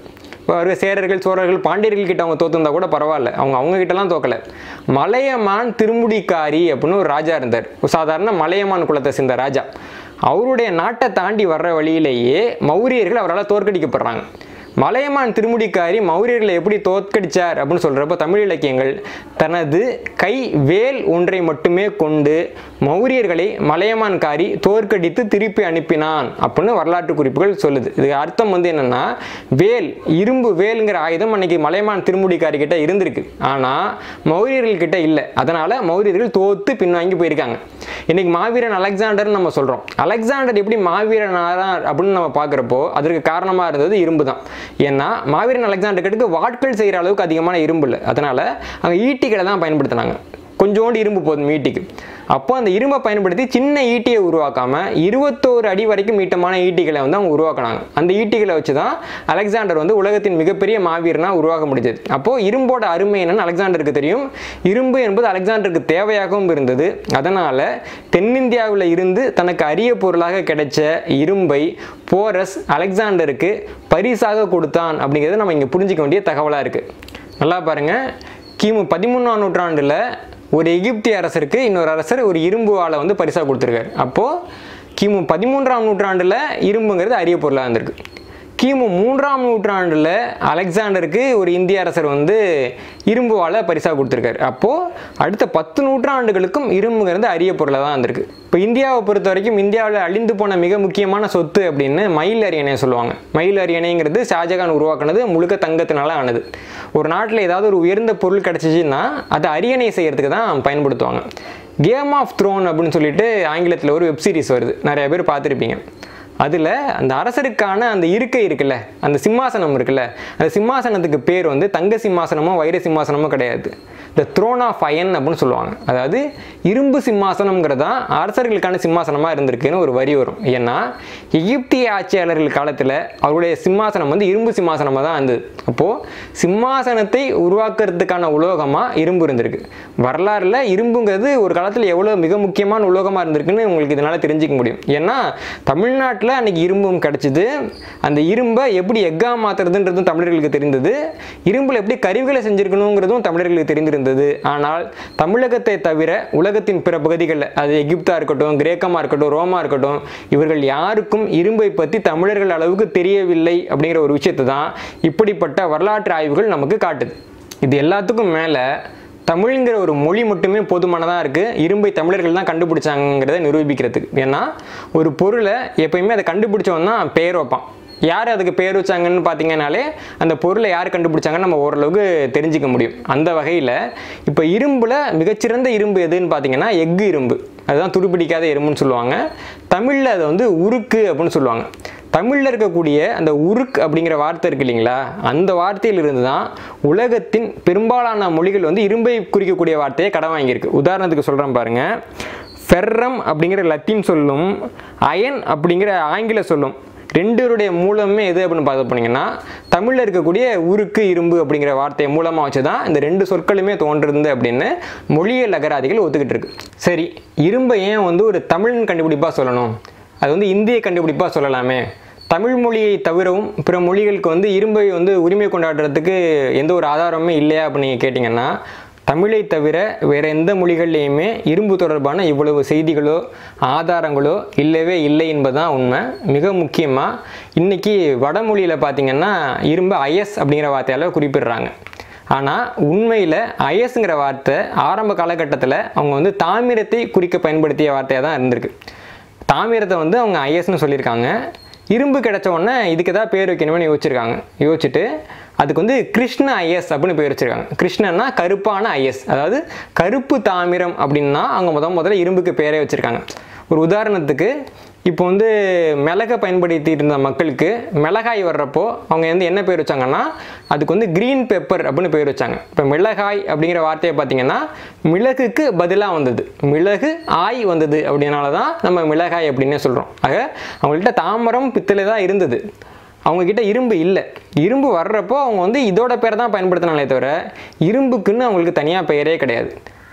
ஒரு சேரர்கள் சோழர்கள் பாண்டியர்கள் கிட்ட அவங்க தோத்துருந்தா கூட பரவாயில்ல அவங்க அவங்க கிட்டலாம் தோக்கல மலையமான் திருமுடிக்காரி அப்படின்னு ஒரு ராஜா இருந்தார் ஒரு சாதாரண மலையமான் குலத்தை சேர்ந்த ராஜா அவருடைய நாட்டை தாண்டி வர்ற வழியிலேயே மௌரியர்கள் அவரால் தோற்கடிக்கப்படுறாங்க மலையமான் திருமுடிக்காரி மௌரியர்களை எப்படி தோற்கடிச்சார் அப்படின்னு சொல்கிறப்ப தமிழ் இலக்கியங்கள் தனது கை வேல் ஒன்றை மட்டுமே கொண்டு மௌரியர்களை மலையமான்காரி தோற்கடித்து திருப்பி அனுப்பினான் அப்படின்னு வரலாற்று குறிப்புகள் சொல்லுது இதுக்கு அர்த்தம் வந்து என்னன்னா வேல் இரும்பு வேலுங்கிற ஆயுதம் அன்னைக்கு மலையமான் திருமுடிக்காரி கிட்ட இருந்திருக்கு ஆனால் மௌரியர்கள் கிட்ட இல்லை அதனால மௌரியர்கள் தோத்து பின்வாங்கி போயிருக்காங்க இன்னைக்கு மாவீரன் அலெக்சாண்டர்னு நம்ம சொல்கிறோம் அலெக்சாண்டர் எப்படி மாவீரன் ஆனார் அப்படின்னு நம்ம பார்க்குறப்போ அதற்கு காரணமாக இருந்தது இரும்பு தான் ஏன்னா மாவீரன் அலெக்சாண்டர் கிட்ட வாட்கள் செய்கிற அளவுக்கு அதிகமான இரும்பு இல்லை அதனால அங்கே ஈட்டிகளை தான் பயன்படுத்தினாங்க கொஞ்சோண்டு இரும்பு போதும் ஈட்டிக்கு அப்போ அந்த இரும்பை பயன்படுத்தி சின்ன ஈட்டியை உருவாக்காம இருபத்தோரு அடி வரைக்கும் ஈட்டமான ஈட்டிகளை வந்து அவங்க உருவாக்குனாங்க அந்த ஈட்டிகளை வச்சு தான் அலெக்சாண்டர் வந்து உலகத்தின் மிகப்பெரிய மாவீரனா உருவாக்க முடிஞ்சது அப்போ இரும்போட அருமை என்னன்னு அலெக்சாண்டருக்கு தெரியும் இரும்பு என்பது அலெக்சாண்டருக்கு தேவையாகவும் இருந்தது அதனால தென்னிந்தியாவில் இருந்து தனக்கு அரிய பொருளாக கிடைச்ச இரும்பை போரஸ் அலெக்சாண்டருக்கு பரிசாக கொடுத்தான் அப்படிங்கிறது நம்ம இங்கே புரிஞ்சிக்க வேண்டிய தகவலாக இருக்குது நல்லா பாருங்க கிமு பதிமூணாம் நூற்றாண்டில் ஒரு எகிப்திய அரசருக்கு இன்னொரு அரசர் ஒரு இரும்பு ஆளை வந்து பரிசாக கொடுத்துருக்காரு அப்போது கிமு பதிமூன்றாம் நூற்றாண்டில் இரும்புங்கிறது அரிய பொருளாக இருந்திருக்கு கிமு மூன்றாம் நூற்றாண்டில் அலெக்சாண்டருக்கு ஒரு இந்திய அரசர் வந்து இரும்பு வாழை பரிசாக கொடுத்துருக்காரு அப்போது அடுத்த பத்து நூற்றாண்டுகளுக்கும் இரும்புங்கிறது அரிய பொருளாக தான் இருந்திருக்கு இப்போ இந்தியாவை பொறுத்த வரைக்கும் இந்தியாவில் அழிந்து போன மிக முக்கியமான சொத்து அப்படின்னு மயில் அரியணை சொல்லுவாங்க மயில் அரியணைங்கிறது ஷாஜகான் உருவாக்குனது முழுக்க தங்கத்தினால ஆனது ஒரு நாட்டில் ஏதாவது ஒரு உயர்ந்த பொருள் கிடச்சிச்சின்னா அதை அரியணை செய்யறதுக்கு தான் பயன்படுத்துவாங்க கேம் ஆஃப் த்ரோன் அப்படின்னு சொல்லிட்டு ஆங்கிலத்தில் ஒரு வெப் சீரிஸ் வருது நிறைய பேர் பார்த்துருப்பீங்க அதில் அந்த அரசருக்கான அந்த இருக்கை இருக்குல்ல அந்த சிம்மாசனம் இருக்குல்ல அந்த சிம்மாசனத்துக்கு பேர் வந்து தங்க சிம்மாசனமோ வைர சிம்மாசனமோ கிடையாது த த்ரோன் ஆஃப் அயன் அப்படின்னு சொல்லுவாங்க அதாவது இரும்பு சிம்மாசனம்ங்கிறது தான் அரசர்களுக்கான சிம்மாசனமாக இருந்திருக்குன்னு ஒரு வரி வரும் ஏன்னா எகிப்திய ஆட்சியாளர்கள் காலத்தில் அவருடைய சிம்மாசனம் வந்து இரும்பு சிம்மாசனமாக தான் இருந்தது அப்போது சிம்மாசனத்தை உருவாக்குறதுக்கான உலோகமாக இரும்பு இருந்திருக்கு வரலாறுல இரும்புங்கிறது ஒரு காலத்தில் எவ்வளோ மிக முக்கியமான உலோகமாக இருந்திருக்குன்னு உங்களுக்கு இதனால் தெரிஞ்சுக்க முடியும் ஏன்னா தமிழ்நாட்டில் அன்னைக்கு இரும்பும் கிடச்சிது அந்த இரும்பை எப்படி எக்கா மாற்றுறதுன்றதும் தமிழர்களுக்கு தெரிந்தது இரும்பில் எப்படி கருவிகளை செஞ்சிருக்கணுங்கிறதும் தமிழர்களுக்கு தெரிந்திருந்தது ஆனால் தமிழகத்தை தவிர உலகத்தின் பிற பகுதிகளில் அது எகிப்தா இருக்கட்டும் கிரேக்கமாக இருக்கட்டும் ரோமா இருக்கட்டும் இவர்கள் யாருக்கும் இரும்பை பற்றி தமிழர்கள் அளவுக்கு தெரியவில்லை அப்படிங்கிற ஒரு விஷயத்தை தான் இப்படிப்பட்ட வரலாற்று ஆய்வுகள் நமக்கு காட்டுது இது எல்லாத்துக்கும் மேலே தமிழ்ங்கிற ஒரு மொழி மட்டுமே போதுமானதாக இருக்குது இரும்பை தமிழர்கள் தான் கண்டுபிடிச்சாங்கிறத நிரூபிக்கிறதுக்கு ஏன்னா ஒரு பொருளை எப்பயுமே அதை கண்டுபிடிச்சவன் தான் பெயர் வைப்பான் யார் அதுக்கு பேர் வச்சாங்கன்னு பார்த்தீங்கன்னாலே அந்த பொருளை யார் கண்டுபிடிச்சாங்கன்னு நம்ம ஓரளவுக்கு தெரிஞ்சுக்க முடியும் அந்த வகையில் இப்போ இரும்பில் மிகச்சிறந்த இரும்பு எதுன்னு பார்த்தீங்கன்னா எஃகு இரும்பு அதுதான் துருப்பிடிக்காத இரும்புன்னு சொல்லுவாங்க தமிழில் அதை வந்து உருக்கு அப்படின்னு சொல்லுவாங்க தமிழில் இருக்கக்கூடிய அந்த உருக் அப்படிங்கிற வார்த்தை இருக்கு இல்லைங்களா அந்த வார்த்தையிலிருந்து தான் உலகத்தின் பெரும்பாலான மொழிகள் வந்து இரும்பை குறிக்கக்கூடிய வார்த்தையை கடன் வாங்கியிருக்கு உதாரணத்துக்கு சொல்கிறேன் பாருங்கள் ஃபெர்ரம் அப்படிங்கிற லத்தீன் சொல்லும் அயன் அப்படிங்கிற ஆங்கில சொல்லும் ரெண்டுடைய மூலமே எது அப்படின்னு பார்த்து போனீங்கன்னா தமிழில் இருக்கக்கூடிய உருக்கு இரும்பு அப்படிங்கிற வார்த்தையை மூலமாக வச்சு தான் இந்த ரெண்டு சொற்களுமே தோன்றுறது அப்படின்னு மொழியியல் அகராதிகள் ஒத்துக்கிட்டு இருக்கு சரி இரும்பை ஏன் வந்து ஒரு தமிழன் கண்டுபிடிப்பாக சொல்லணும் அது வந்து இந்திய கண்டுபிடிப்பாக சொல்லலாமே தமிழ் மொழியை தவிரவும் பிற மொழிகளுக்கு வந்து இரும்பை வந்து உரிமை கொண்டாடுறதுக்கு எந்த ஒரு ஆதாரமுமே இல்லையா அப்படின்னு நீங்கள் கேட்டிங்கன்னா தமிழை தவிர வேறு எந்த மொழிகள்லையுமே இரும்பு தொடர்பான இவ்வளவு செய்திகளோ ஆதாரங்களோ இல்லவே இல்லை என்பதுதான் உண்மை மிக முக்கியமாக இன்றைக்கி வடமொழியில் பார்த்திங்கன்னா இரும்பு ஐஎஸ் அப்படிங்கிற வார்த்தையால் குறிப்பிடுறாங்க ஆனால் உண்மையில் ஐஎஸ்ங்கிற வார்த்தை ஆரம்ப காலகட்டத்தில் அவங்க வந்து தாமிரத்தை குறிக்க பயன்படுத்திய வார்த்தையாக தான் இருந்திருக்கு தாமிரத்தை வந்து அவங்க ஐஎஸ்னு சொல்லியிருக்காங்க இரும்பு கிடைச்ச உடனே இதுக்கு ஏதாவது பேர் வைக்கணும்னு யோசிச்சிருக்காங்க யோசிச்சுட்டு அதுக்கு வந்து கிருஷ்ண ஐஎஸ் அப்படின்னு பேர் வச்சிருக்காங்க கிருஷ்ணன்னா கருப்பான ஐஎஸ் அதாவது கருப்பு தாமிரம் அப்படின்னா அவங்க முத முதல்ல இரும்புக்கு பேரே வச்சுருக்காங்க ஒரு உதாரணத்துக்கு இப்போ வந்து மிளகை பயன்படுத்தி இருந்த மக்களுக்கு மிளகாய் வர்றப்போ அவங்க வந்து என்ன பேர் வச்சாங்கன்னா அதுக்கு வந்து க்ரீன் பெப்பர் அப்படின்னு பேர் வச்சாங்க இப்போ மிளகாய் அப்படிங்கிற வார்த்தையை பார்த்தீங்கன்னா மிளகுக்கு பதிலாக வந்தது மிளகு ஆய் வந்தது அப்படின்னால தான் நம்ம மிளகாய் அப்படின்னே சொல்கிறோம் ஆக அவங்கள்ட்ட தாமரம் பித்தளை தான் இருந்தது அவங்கக்கிட்ட இரும்பு இல்லை இரும்பு வர்றப்போ அவங்க வந்து இதோட பேரை தான் பயன்படுத்தினாலே தவிர இரும்புக்குன்னு அவங்களுக்கு தனியாக பெயரே கிடையாது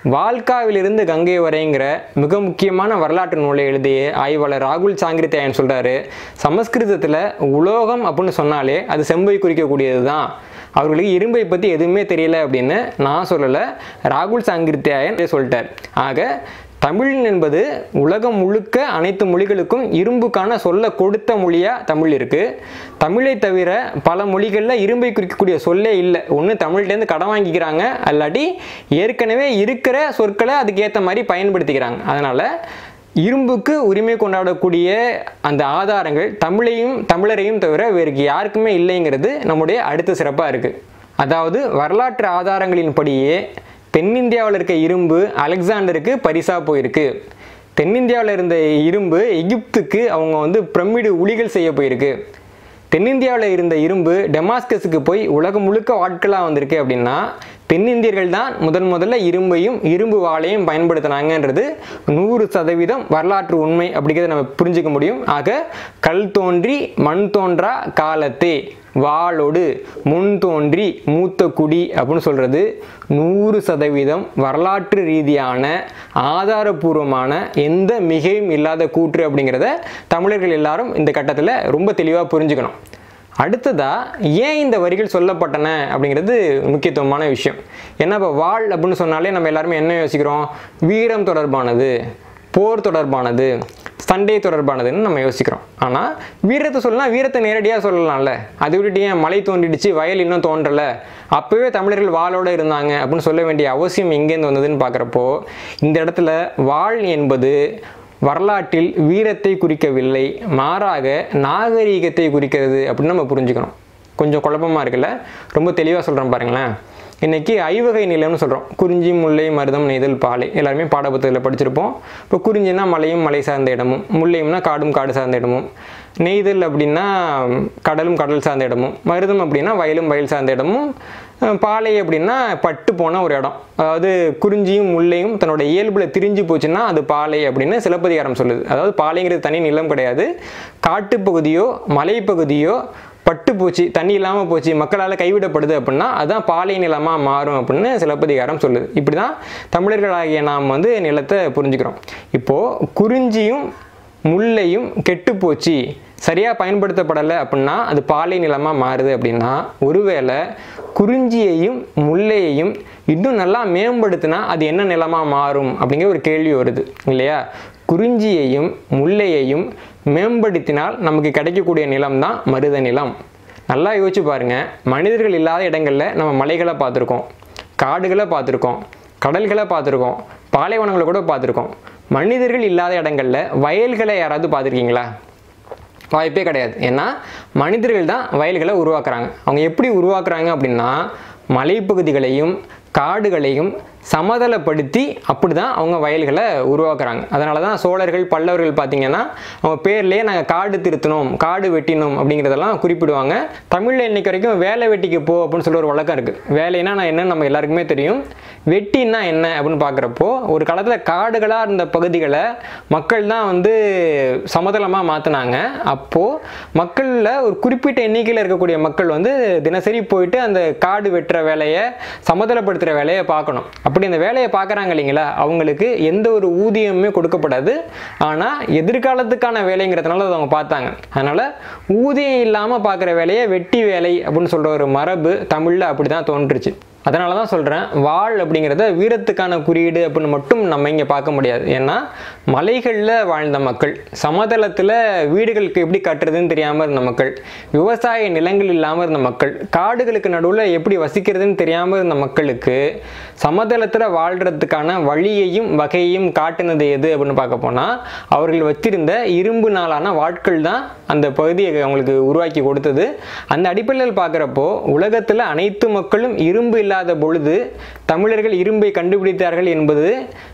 வால்காவிலிருந்து கங்கை வரைங்கிற மிக முக்கியமான வரலாற்று நூலை எழுதிய ஆய்வாளர் ராகுல் சாங்கிரித்தாயன் சொல்கிறாரு சமஸ்கிருதத்தில் உலோகம் அப்படின்னு சொன்னாலே அது செம்பை குறிக்கக்கூடியது தான் அவர்களுக்கு இரும்பை பற்றி எதுவுமே தெரியல அப்படின்னு நான் சொல்லலை ராகுல் சாங்கிரித்தாயன் சொல்லிட்டார் ஆக தமிழ் என்பது உலகம் முழுக்க அனைத்து மொழிகளுக்கும் இரும்புக்கான சொல்ல கொடுத்த மொழியாக தமிழ் இருக்குது தமிழை தவிர பல மொழிகளில் இரும்பை குறிக்கக்கூடிய சொல்லே இல்லை ஒன்று தமிழ்லேருந்து கடன் வாங்கிக்கிறாங்க அல்லாட்டி ஏற்கனவே இருக்கிற சொற்களை அதுக்கு ஏற்ற மாதிரி பயன்படுத்திக்கிறாங்க அதனால் இரும்புக்கு உரிமை கொண்டாடக்கூடிய அந்த ஆதாரங்கள் தமிழையும் தமிழரையும் தவிர வேறு யாருக்குமே இல்லைங்கிறது நம்முடைய அடுத்த சிறப்பாக இருக்குது அதாவது வரலாற்று ஆதாரங்களின்படியே தென்னிந்தியாவில் இருக்க இரும்பு அலெக்சாண்டருக்கு பரிசாக போயிருக்கு தென்னிந்தியாவில் இருந்த இரும்பு எகிப்துக்கு அவங்க வந்து பிரமிடு உளிகள் செய்ய போயிருக்கு தென்னிந்தியாவில் இருந்த இரும்பு டெமாஸ்கஸுக்கு போய் உலகம் முழுக்க ஆட்களாக வந்திருக்கு அப்படின்னா தென்னிந்தியர்கள் தான் முதன் முதல்ல இரும்பையும் இரும்பு வாளையும் பயன்படுத்தினாங்கன்றது நூறு சதவீதம் வரலாற்று உண்மை அப்படிங்கிறத நம்ம புரிஞ்சுக்க முடியும் ஆக கல் தோன்றி மண் தோன்றா காலத்தே வாளோடு முன் தோன்றி மூத்த குடி அப்படின்னு சொல்கிறது நூறு சதவீதம் வரலாற்று ரீதியான ஆதாரபூர்வமான எந்த மிகையும் இல்லாத கூற்று அப்படிங்கிறத தமிழர்கள் எல்லாரும் இந்த கட்டத்தில் ரொம்ப தெளிவாக புரிஞ்சுக்கணும் அடுத்ததா ஏன் இந்த வரிகள் சொல்லப்பட்டன அப்படிங்கிறது முக்கியத்துவமான விஷயம் ஏன்னா இப்போ வாழ் அப்படின்னு சொன்னாலே நம்ம எல்லாருமே என்ன யோசிக்கிறோம் வீரம் தொடர்பானது போர் தொடர்பானது சண்டை தொடர்பானதுன்னு நம்ம யோசிக்கிறோம் ஆனால் வீரத்தை சொல்லலாம் வீரத்தை நேரடியாக சொல்லலாம்ல அது விட்டுட்டு ஏன் மலை தோண்டிடுச்சு வயல் இன்னும் தோன்றலை அப்போவே தமிழர்கள் வாளோடு இருந்தாங்க அப்படின்னு சொல்ல வேண்டிய அவசியம் எங்கேருந்து வந்ததுன்னு பார்க்குறப்போ இந்த இடத்துல வாழ் என்பது வரலாற்றில் வீரத்தை குறிக்கவில்லை மாறாக நாகரீகத்தை குறிக்கிறது அப்படின்னு நம்ம புரிஞ்சுக்கணும் கொஞ்சம் குழப்பமாக இருக்குல்ல ரொம்ப தெளிவாக சொல்கிறேன் பாருங்களேன் இன்றைக்கி ஐவகை நிலம்னு சொல்கிறோம் குறிஞ்சி முல்லை மருதம் நெய்தல் பாலை எல்லாருமே பாடப்புத்தகத்தில் படிச்சிருப்போம் இப்போ குறிஞ்சின்னா மலையும் மலை சார்ந்த இடமும் முல்லையும்னா காடும் காடு சார்ந்த இடமும் நெய்தல் அப்படின்னா கடலும் கடல் சார்ந்த இடமும் மருதம் அப்படின்னா வயலும் வயல் சார்ந்த இடமும் பாலை அப்படின்னா பட்டு போன ஒரு இடம் அதாவது குறிஞ்சியும் முல்லையும் தன்னோட இயல்பில் திரிஞ்சு போச்சுன்னா அது பாலை அப்படின்னு சிலப்பதிகாரம் சொல்லுது அதாவது பாலைங்கிறது தனி நிலம் கிடையாது காட்டுப்பகுதியோ மலைப்பகுதியோ பட்டு போச்சு தண்ணி இல்லாமல் போச்சு மக்களால் கைவிடப்படுது அப்படின்னா அதுதான் பாலை நிலமாக மாறும் அப்படின்னு சிலப்பதிகாரம் சொல்லுது இப்படி தான் தமிழர்களாகிய நாம் வந்து நிலத்தை புரிஞ்சுக்கிறோம் இப்போது குறிஞ்சியும் முல்லையும் கெட்டு போச்சு சரியாக பயன்படுத்தப்படலை அப்படின்னா அது பாலை நிலமாக மாறுது அப்படின்னா ஒருவேளை குறிஞ்சியையும் முல்லையையும் இன்னும் நல்லா மேம்படுத்தினா அது என்ன நிலமாக மாறும் அப்படிங்கிற ஒரு கேள்வி வருது இல்லையா குறிஞ்சியையும் முல்லையையும் மேம்படுத்தினால் நமக்கு கிடைக்கக்கூடிய நிலம் தான் மருத நிலம் நல்லா யோசிச்சு பாருங்க மனிதர்கள் இல்லாத இடங்களில் நம்ம மலைகளை பார்த்துருக்கோம் காடுகளை பார்த்துருக்கோம் கடல்களை பார்த்துருக்கோம் பாலைவனங்களை கூட பார்த்துருக்கோம் மனிதர்கள் இல்லாத இடங்களில் வயல்களை யாராவது பார்த்துருக்கீங்களா வாய்ப்பே கிடையாது ஏன்னா மனிதர்கள் தான் வயல்களை உருவாக்குறாங்க அவங்க எப்படி உருவாக்குறாங்க அப்படின்னா மலைப்பகுதிகளையும் காடுகளையும் சமதளப்படுத்தி அப்படி தான் அவங்க வயல்களை உருவாக்குறாங்க அதனால தான் சோழர்கள் பல்லவர்கள் பார்த்தீங்கன்னா அவங்க பேர்லேயே நாங்கள் காடு திருத்தணும் காடு வெட்டினோம் அப்படிங்கிறதெல்லாம் குறிப்பிடுவாங்க தமிழில் இன்னைக்கு வரைக்கும் வேலை வெட்டிக்கு போ அப்படின்னு சொல்லி ஒரு வழக்கம் இருக்குது வேலைனா நான் என்னன்னு நம்ம எல்லாருக்குமே தெரியும் வெட்டின்னா என்ன அப்படின்னு பார்க்குறப்போ ஒரு காலத்தில் காடுகளாக இருந்த பகுதிகளை மக்கள் தான் வந்து சமதளமாக மாற்றினாங்க அப்போது மக்களில் ஒரு குறிப்பிட்ட எண்ணிக்கையில் இருக்கக்கூடிய மக்கள் வந்து தினசரி போயிட்டு அந்த காடு வெட்டுற வேலையை சமதளப்படுத்துகிற வேலையை பார்க்கணும் அப்படி அந்த வேலையை பார்க்குறாங்க இல்லைங்களா அவங்களுக்கு எந்த ஒரு ஊதியமுமே கொடுக்கப்படாது ஆனால் எதிர்காலத்துக்கான வேலைங்கிறதுனால அதை அவங்க பார்த்தாங்க அதனால் ஊதியம் இல்லாமல் பார்க்குற வேலையை வெட்டி வேலை அப்படின்னு சொல்கிற ஒரு மரபு தமிழில் அப்படி தான் தோன்றுச்சு அதனால தான் சொல்கிறேன் வாழ் அப்படிங்கிறத வீரத்துக்கான குறியீடு அப்படின்னு மட்டும் நம்ம இங்கே பார்க்க முடியாது ஏன்னா மலைகளில் வாழ்ந்த மக்கள் சமதளத்தில் வீடுகளுக்கு எப்படி கட்டுறதுன்னு தெரியாமல் இருந்த மக்கள் விவசாய நிலங்கள் இல்லாமல் இருந்த மக்கள் காடுகளுக்கு நடுவில் எப்படி வசிக்கிறதுன்னு தெரியாமல் இருந்த மக்களுக்கு சமதளத்தில் வாழ்கிறதுக்கான வழியையும் வகையையும் காட்டுனது எது அப்படின்னு பார்க்க போனால் அவர்கள் வச்சிருந்த இரும்பு நாளான வாட்கள் தான் அந்த பகுதியை அவங்களுக்கு உருவாக்கி கொடுத்தது அந்த அடிப்படையில் பார்க்குறப்போ உலகத்தில் அனைத்து மக்களும் இரும்பு இல்லாத பொழுது தமிழர்கள் இரும்பை கண்டுபிடித்தார்கள் என்பது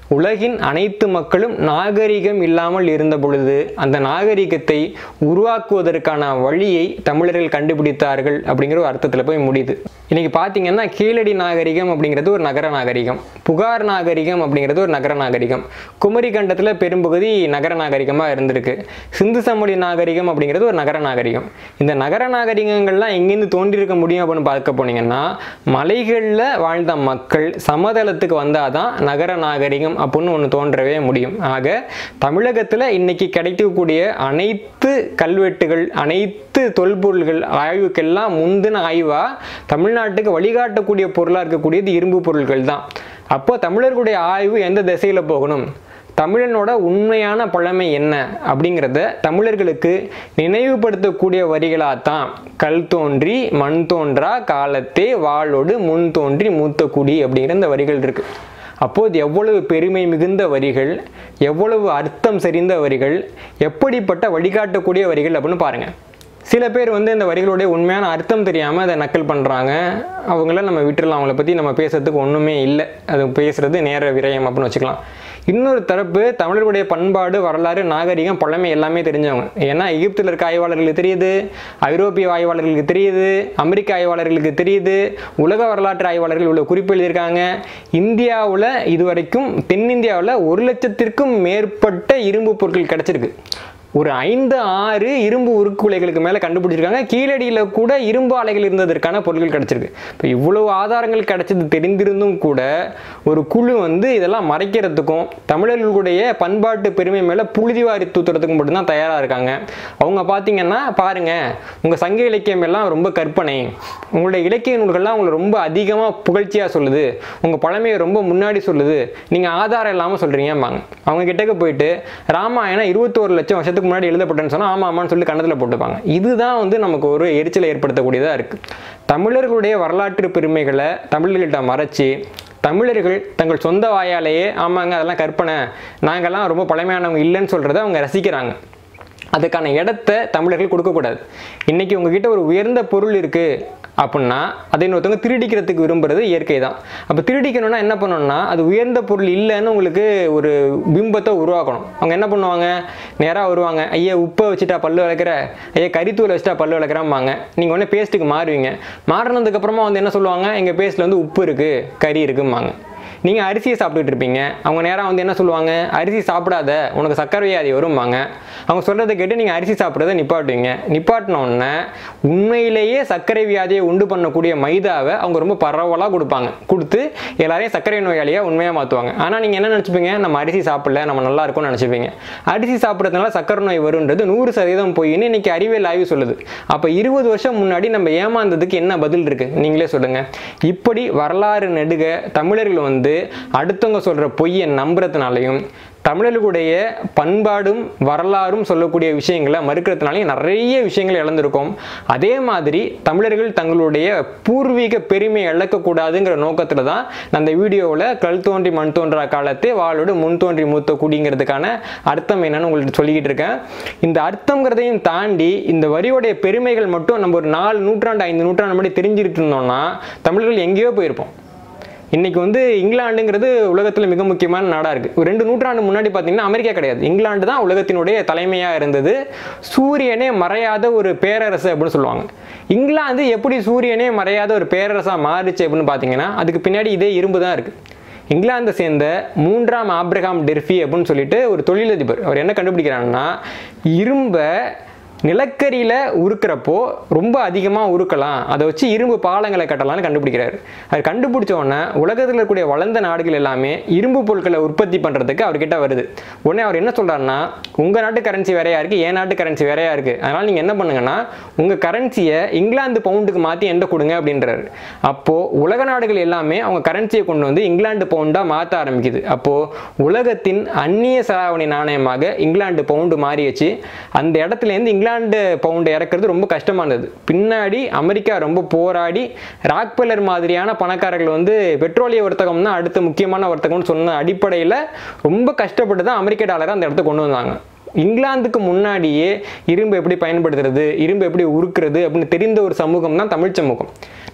உலகின் அனைத்து மக்களும் நாகரிகம் இல்லாமல் இருந்த பொழுது அந்த நாகரிகத்தை உருவாக்குவதற்கான வழியை தமிழர்கள் கண்டுபிடித்தார்கள் அப்படிங்கிற ஒரு அர்த்தத்தில் போய் முடியுது இன்னைக்கு பார்த்தீங்கன்னா கீழடி நாகரிகம் அப்படிங்கிறது ஒரு நகர நாகரிகம் புகார் நாகரிகம் அப்படிங்கிறது ஒரு நகர நாகரிகம் குமரி கண்டத்தில் பெரும்பகுதி நகர நாகரிகமாக இருந்திருக்கு சிந்து சமவெளி நாகரிகம் அப்படிங்கிறது ஒரு நகர நாகரிகம் இந்த நகர நாகரிகங்கள்லாம் எங்கேருந்து தோன்றியிருக்க முடியும் அப்படின்னு பார்க்க போனீங்கன்னா மலைகளில் வாழ்ந்த மக்கள் சமதளத்துக்கு வந்தால் தான் நகர நாகரிகம் அப்படின்னு ஒன்று தோன்றவே முடியும் ஆக தமிழகத்தில் இன்னைக்கு கிடைக்கக்கூடிய அனைத்து கல்வெட்டுகள் அனைத்து தொல்பொருள்கள் ஆய்வுக்கெல்லாம் முந்தின ஆய்வாக தமிழ்நாட்டுக்கு வழிகாட்டக்கூடிய பொருளாக இருக்கக்கூடியது இரும்பு பொருள்கள் தான் அப்போ தமிழர்களுடைய ஆய்வு எந்த திசையில் போகணும் தமிழனோட உண்மையான பழமை என்ன அப்படிங்கிறத தமிழர்களுக்கு நினைவுபடுத்தக்கூடிய வரிகளாக தான் கல் தோன்றி மண் தோன்றா காலத்தே வாளோடு முன் தோன்றி மூத்த குடி அப்படிங்கிற இந்த வரிகள் இருக்கு அப்போது எவ்வளவு பெருமை மிகுந்த வரிகள் எவ்வளவு அர்த்தம் செறிந்த வரிகள் எப்படிப்பட்ட வழிகாட்டக்கூடிய வரிகள் அப்படின்னு பாருங்க சில பேர் வந்து இந்த வரிகளுடைய உண்மையான அர்த்தம் தெரியாமல் அதை நக்கல் பண்ணுறாங்க அவங்கள நம்ம விட்டுறலாம் அவங்கள பற்றி நம்ம பேசுறதுக்கு ஒன்றுமே இல்லை அது பேசுறது நேர விரயம் அப்படின்னு வச்சுக்கலாம் இன்னொரு தரப்பு தமிழர்களுடைய பண்பாடு வரலாறு நாகரிகம் பழமை எல்லாமே தெரிஞ்சவங்க ஏன்னா எகிப்தில் இருக்க ஆய்வாளர்களுக்கு தெரியுது ஐரோப்பிய ஆய்வாளர்களுக்கு தெரியுது அமெரிக்க ஆய்வாளர்களுக்கு தெரியுது உலக வரலாற்று ஆய்வாளர்கள் உள்ள குறிப்பு எழுதியிருக்காங்க இந்தியாவில் இதுவரைக்கும் தென்னிந்தியாவில் ஒரு லட்சத்திற்கும் மேற்பட்ட இரும்பு பொருட்கள் கிடைச்சிருக்கு ஒரு ஐந்து ஆறு இரும்பு உருக்குலைகளுக்கு மேலே கண்டுபிடிச்சிருக்காங்க கீழடியில் கூட இரும்பு ஆலைகள் இருந்ததற்கான பொருட்கள் கிடைச்சிருக்கு இப்போ இவ்வளவு ஆதாரங்கள் கிடைச்சது தெரிந்திருந்தும் கூட ஒரு குழு வந்து இதெல்லாம் மறைக்கிறதுக்கும் தமிழர்களுடைய பண்பாட்டு பெருமை மேலே புழுதிவாரி தூத்துறதுக்கும் மட்டும்தான் தயாராக இருக்காங்க அவங்க பார்த்தீங்கன்னா பாருங்க உங்கள் சங்க இலக்கியம் எல்லாம் ரொம்ப கற்பனை உங்களுடைய இலக்கிய நூல்கள்லாம் உங்களை ரொம்ப அதிகமாக புகழ்ச்சியாக சொல்லுது உங்கள் பழமையை ரொம்ப முன்னாடி சொல்லுது நீங்கள் ஆதாரம் இல்லாமல் சொல்கிறீங்கம்பாங்க அவங்க கிட்டக்க போயிட்டு ராமாயணம் இருபத்தோரு லட்சம் வருஷத்துக்கு முன்னாடி எழுதப்பட்டேன்னு சொன்னால் ஆமாம் ஆமான்னு சொல்லி கணத்தில் போட்டுப்பாங்க இதுதான் வந்து நமக்கு ஒரு எரிச்சலை ஏற்படுத்தக்கூடியதாக இருக்குது தமிழர்களுடைய வரலாற்று பெருமைகளை தமிழர்கள்ட்ட மறைச்சி தமிழர்கள் தங்கள் சொந்த வாயாலேயே ஆமாங்க அதெல்லாம் கற்பனை நாங்கள்லாம் ரொம்ப பழமையானவங்க இல்லைன்னு சொல்கிறத அவங்க ரசிக்கிறாங்க அதுக்கான இடத்த தமிழர்கள் கொடுக்கக்கூடாது இன்றைக்கி உங்ககிட்ட ஒரு உயர்ந்த பொருள் இருக்குது அப்படின்னா அதை இன்னொருத்தவங்க திருடிக்கிறதுக்கு விரும்புறது இயற்கை தான் அப்போ திருடிக்கணும்னா என்ன பண்ணணும்னா அது உயர்ந்த பொருள் இல்லைன்னு உங்களுக்கு ஒரு பிம்பத்தை உருவாக்கணும் அவங்க என்ன பண்ணுவாங்க நேராக வருவாங்க ஐயா உப்பை வச்சுட்டா பல்லு விளக்குற ஐயா கறித்தூளை வச்சுட்டா பல்லு விளக்குறாம்பாங்க நீங்கள் உடனே பேஸ்ட்டுக்கு மாறுவீங்க மாறினதுக்கப்புறமா வந்து என்ன சொல்லுவாங்க எங்கள் பேஸ்ட்டில் வந்து உப்பு இருக்குது கறி இருக்கும்பாங்க நீங்கள் அரிசியை சாப்பிட்டுட்டு இருப்பீங்க அவங்க நேராக வந்து என்ன சொல்லுவாங்க அரிசி சாப்பிடாத உனக்கு சக்கரை வியாதி வரும்பாங்க அவங்க சொல்கிறத கேட்டு நீங்கள் அரிசி சாப்பிட்றத நிப்பாட்டுவீங்க நிப்பாட்டின உடனே உண்மையிலேயே சர்க்கரை வியாதியை உண்டு பண்ணக்கூடிய மைதாவை அவங்க ரொம்ப பரவலாக கொடுப்பாங்க கொடுத்து எல்லாரையும் சர்க்கரை நோயாளியாக உண்மையாக மாற்றுவாங்க ஆனால் நீங்கள் என்ன நினச்சிப்பீங்க நம்ம அரிசி சாப்பிடல நம்ம நல்லா இருக்கும்னு நினச்சிப்பீங்க அரிசி சாப்பிட்றதுனால சர்க்கரை நோய் வருன்றது நூறு சதவீதம் பொய்ன்னு இன்னைக்கு அறிவியல் ஆய்வு சொல்லுது அப்போ இருபது வருஷம் முன்னாடி நம்ம ஏமாந்ததுக்கு என்ன பதில் இருக்குது நீங்களே சொல்லுங்கள் இப்படி வரலாறு நெடுக தமிழர்கள் வந்து அடுத்தவங்க சொல்கிற பொய்யை நம்புறதுனாலையும் தமிழர்களுடைய பண்பாடும் வரலாறும் சொல்லக்கூடிய விஷயங்களை மறுக்கிறதுனாலையும் நிறைய விஷயங்கள் இழந்திருக்கோம் அதே மாதிரி தமிழர்கள் தங்களுடைய பூர்வீக பெருமை இழக்கக்கூடாதுங்கிற நோக்கத்தில் தான் நான் அந்த வீடியோவில் கல் தோன்றி மண் தோன்றா காலத்தே வாளோடு முன் தோன்றி மூத்த குடிங்கிறதுக்கான அர்த்தம் என்னன்னு உங்களுக்கு சொல்லிக்கிட்டு இருக்கேன் இந்த அர்த்தங்கிறதையும் தாண்டி இந்த வரியோடைய பெருமைகள் மட்டும் நம்ம ஒரு நாலு நூற்றாண்டு ஐந்து நூற்றாண்டு முன்னாடி தெரிஞ்சுக்கிட்டு இருந்தோம்னா தமிழர்கள் எங்கேயோ போயிருப்போம் இன்னைக்கு வந்து இங்கிலாந்துங்கிறது உலகத்தில் மிக முக்கியமான நாடாக இருக்குது ஒரு ரெண்டு நூற்றாண்டு முன்னாடி பார்த்தீங்கன்னா அமெரிக்கா கிடையாது இங்கிலாந்து தான் உலகத்தினுடைய தலைமையாக இருந்தது சூரியனே மறையாத ஒரு பேரரசு அப்படின்னு சொல்லுவாங்க இங்கிலாந்து எப்படி சூரியனே மறையாத ஒரு பேரரசாக மாறுச்சு அப்படின்னு பார்த்தீங்கன்னா அதுக்கு பின்னாடி இதே இரும்பு தான் இருக்குது இங்கிலாந்தை சேர்ந்த மூன்றாம் ஆப்ரஹாம் டெர்ஃபி அப்படின்னு சொல்லிட்டு ஒரு தொழிலதிபர் அவர் என்ன கண்டுபிடிக்கிறாருன்னா இரும்பை நிலக்கரியில் உருக்கிறப்போ ரொம்ப அதிகமாக உருக்கலாம் அதை வச்சு இரும்பு பாலங்களை கட்டலாம்னு கண்டுபிடிக்கிறாரு அது கண்டுபிடிச்ச உடனே உலகத்தில் இருக்கக்கூடிய வளர்ந்த நாடுகள் எல்லாமே இரும்பு பொருட்களை உற்பத்தி பண்ணுறதுக்கு அவர்கிட்ட வருது உடனே அவர் என்ன சொல்கிறாருன்னா உங்கள் நாட்டு கரன்சி வேறையாக இருக்குது என் நாட்டு கரன்சி வேறையாக இருக்குது அதனால் நீங்கள் என்ன பண்ணுங்கன்னா உங்கள் கரன்சியை இங்கிலாந்து பவுண்டுக்கு மாற்றி என்கிட்ட கொடுங்க அப்படின்றாரு அப்போது உலக நாடுகள் எல்லாமே அவங்க கரன்சியை கொண்டு வந்து இங்கிலாந்து பவுண்டாக மாற்ற ஆரம்பிக்குது அப்போது உலகத்தின் அந்நிய செலாவணி நாணயமாக இங்கிலாந்து பவுண்டு மாறிடுச்சு அந்த இடத்துலேருந்து இங்கிலாந்து பவுண்டு இறக்குறது ரொம்ப கஷ்டமானது பின்னாடி அமெரிக்கா ரொம்ப போராடி ராக்பெல்லர் மாதிரியான பணக்காரர்கள் வந்து பெட்ரோலிய வர்த்தகம் தான் அடுத்த முக்கியமான வர்த்தகம்னு சொன்ன அடிப்படையில் ரொம்ப கஷ்டப்பட்டு தான் அமெரிக்க டாலரை அந்த இடத்த கொண்டு வந்தாங்க இங்கிலாந்துக்கு முன்னாடியே இரும்பு எப்படி பயன்படுத்துறது இரும்பு எப்படி உருக்குறது அப்படின்னு தெரிந்த ஒரு சமூகம் தான் தமிழ் சமூகம்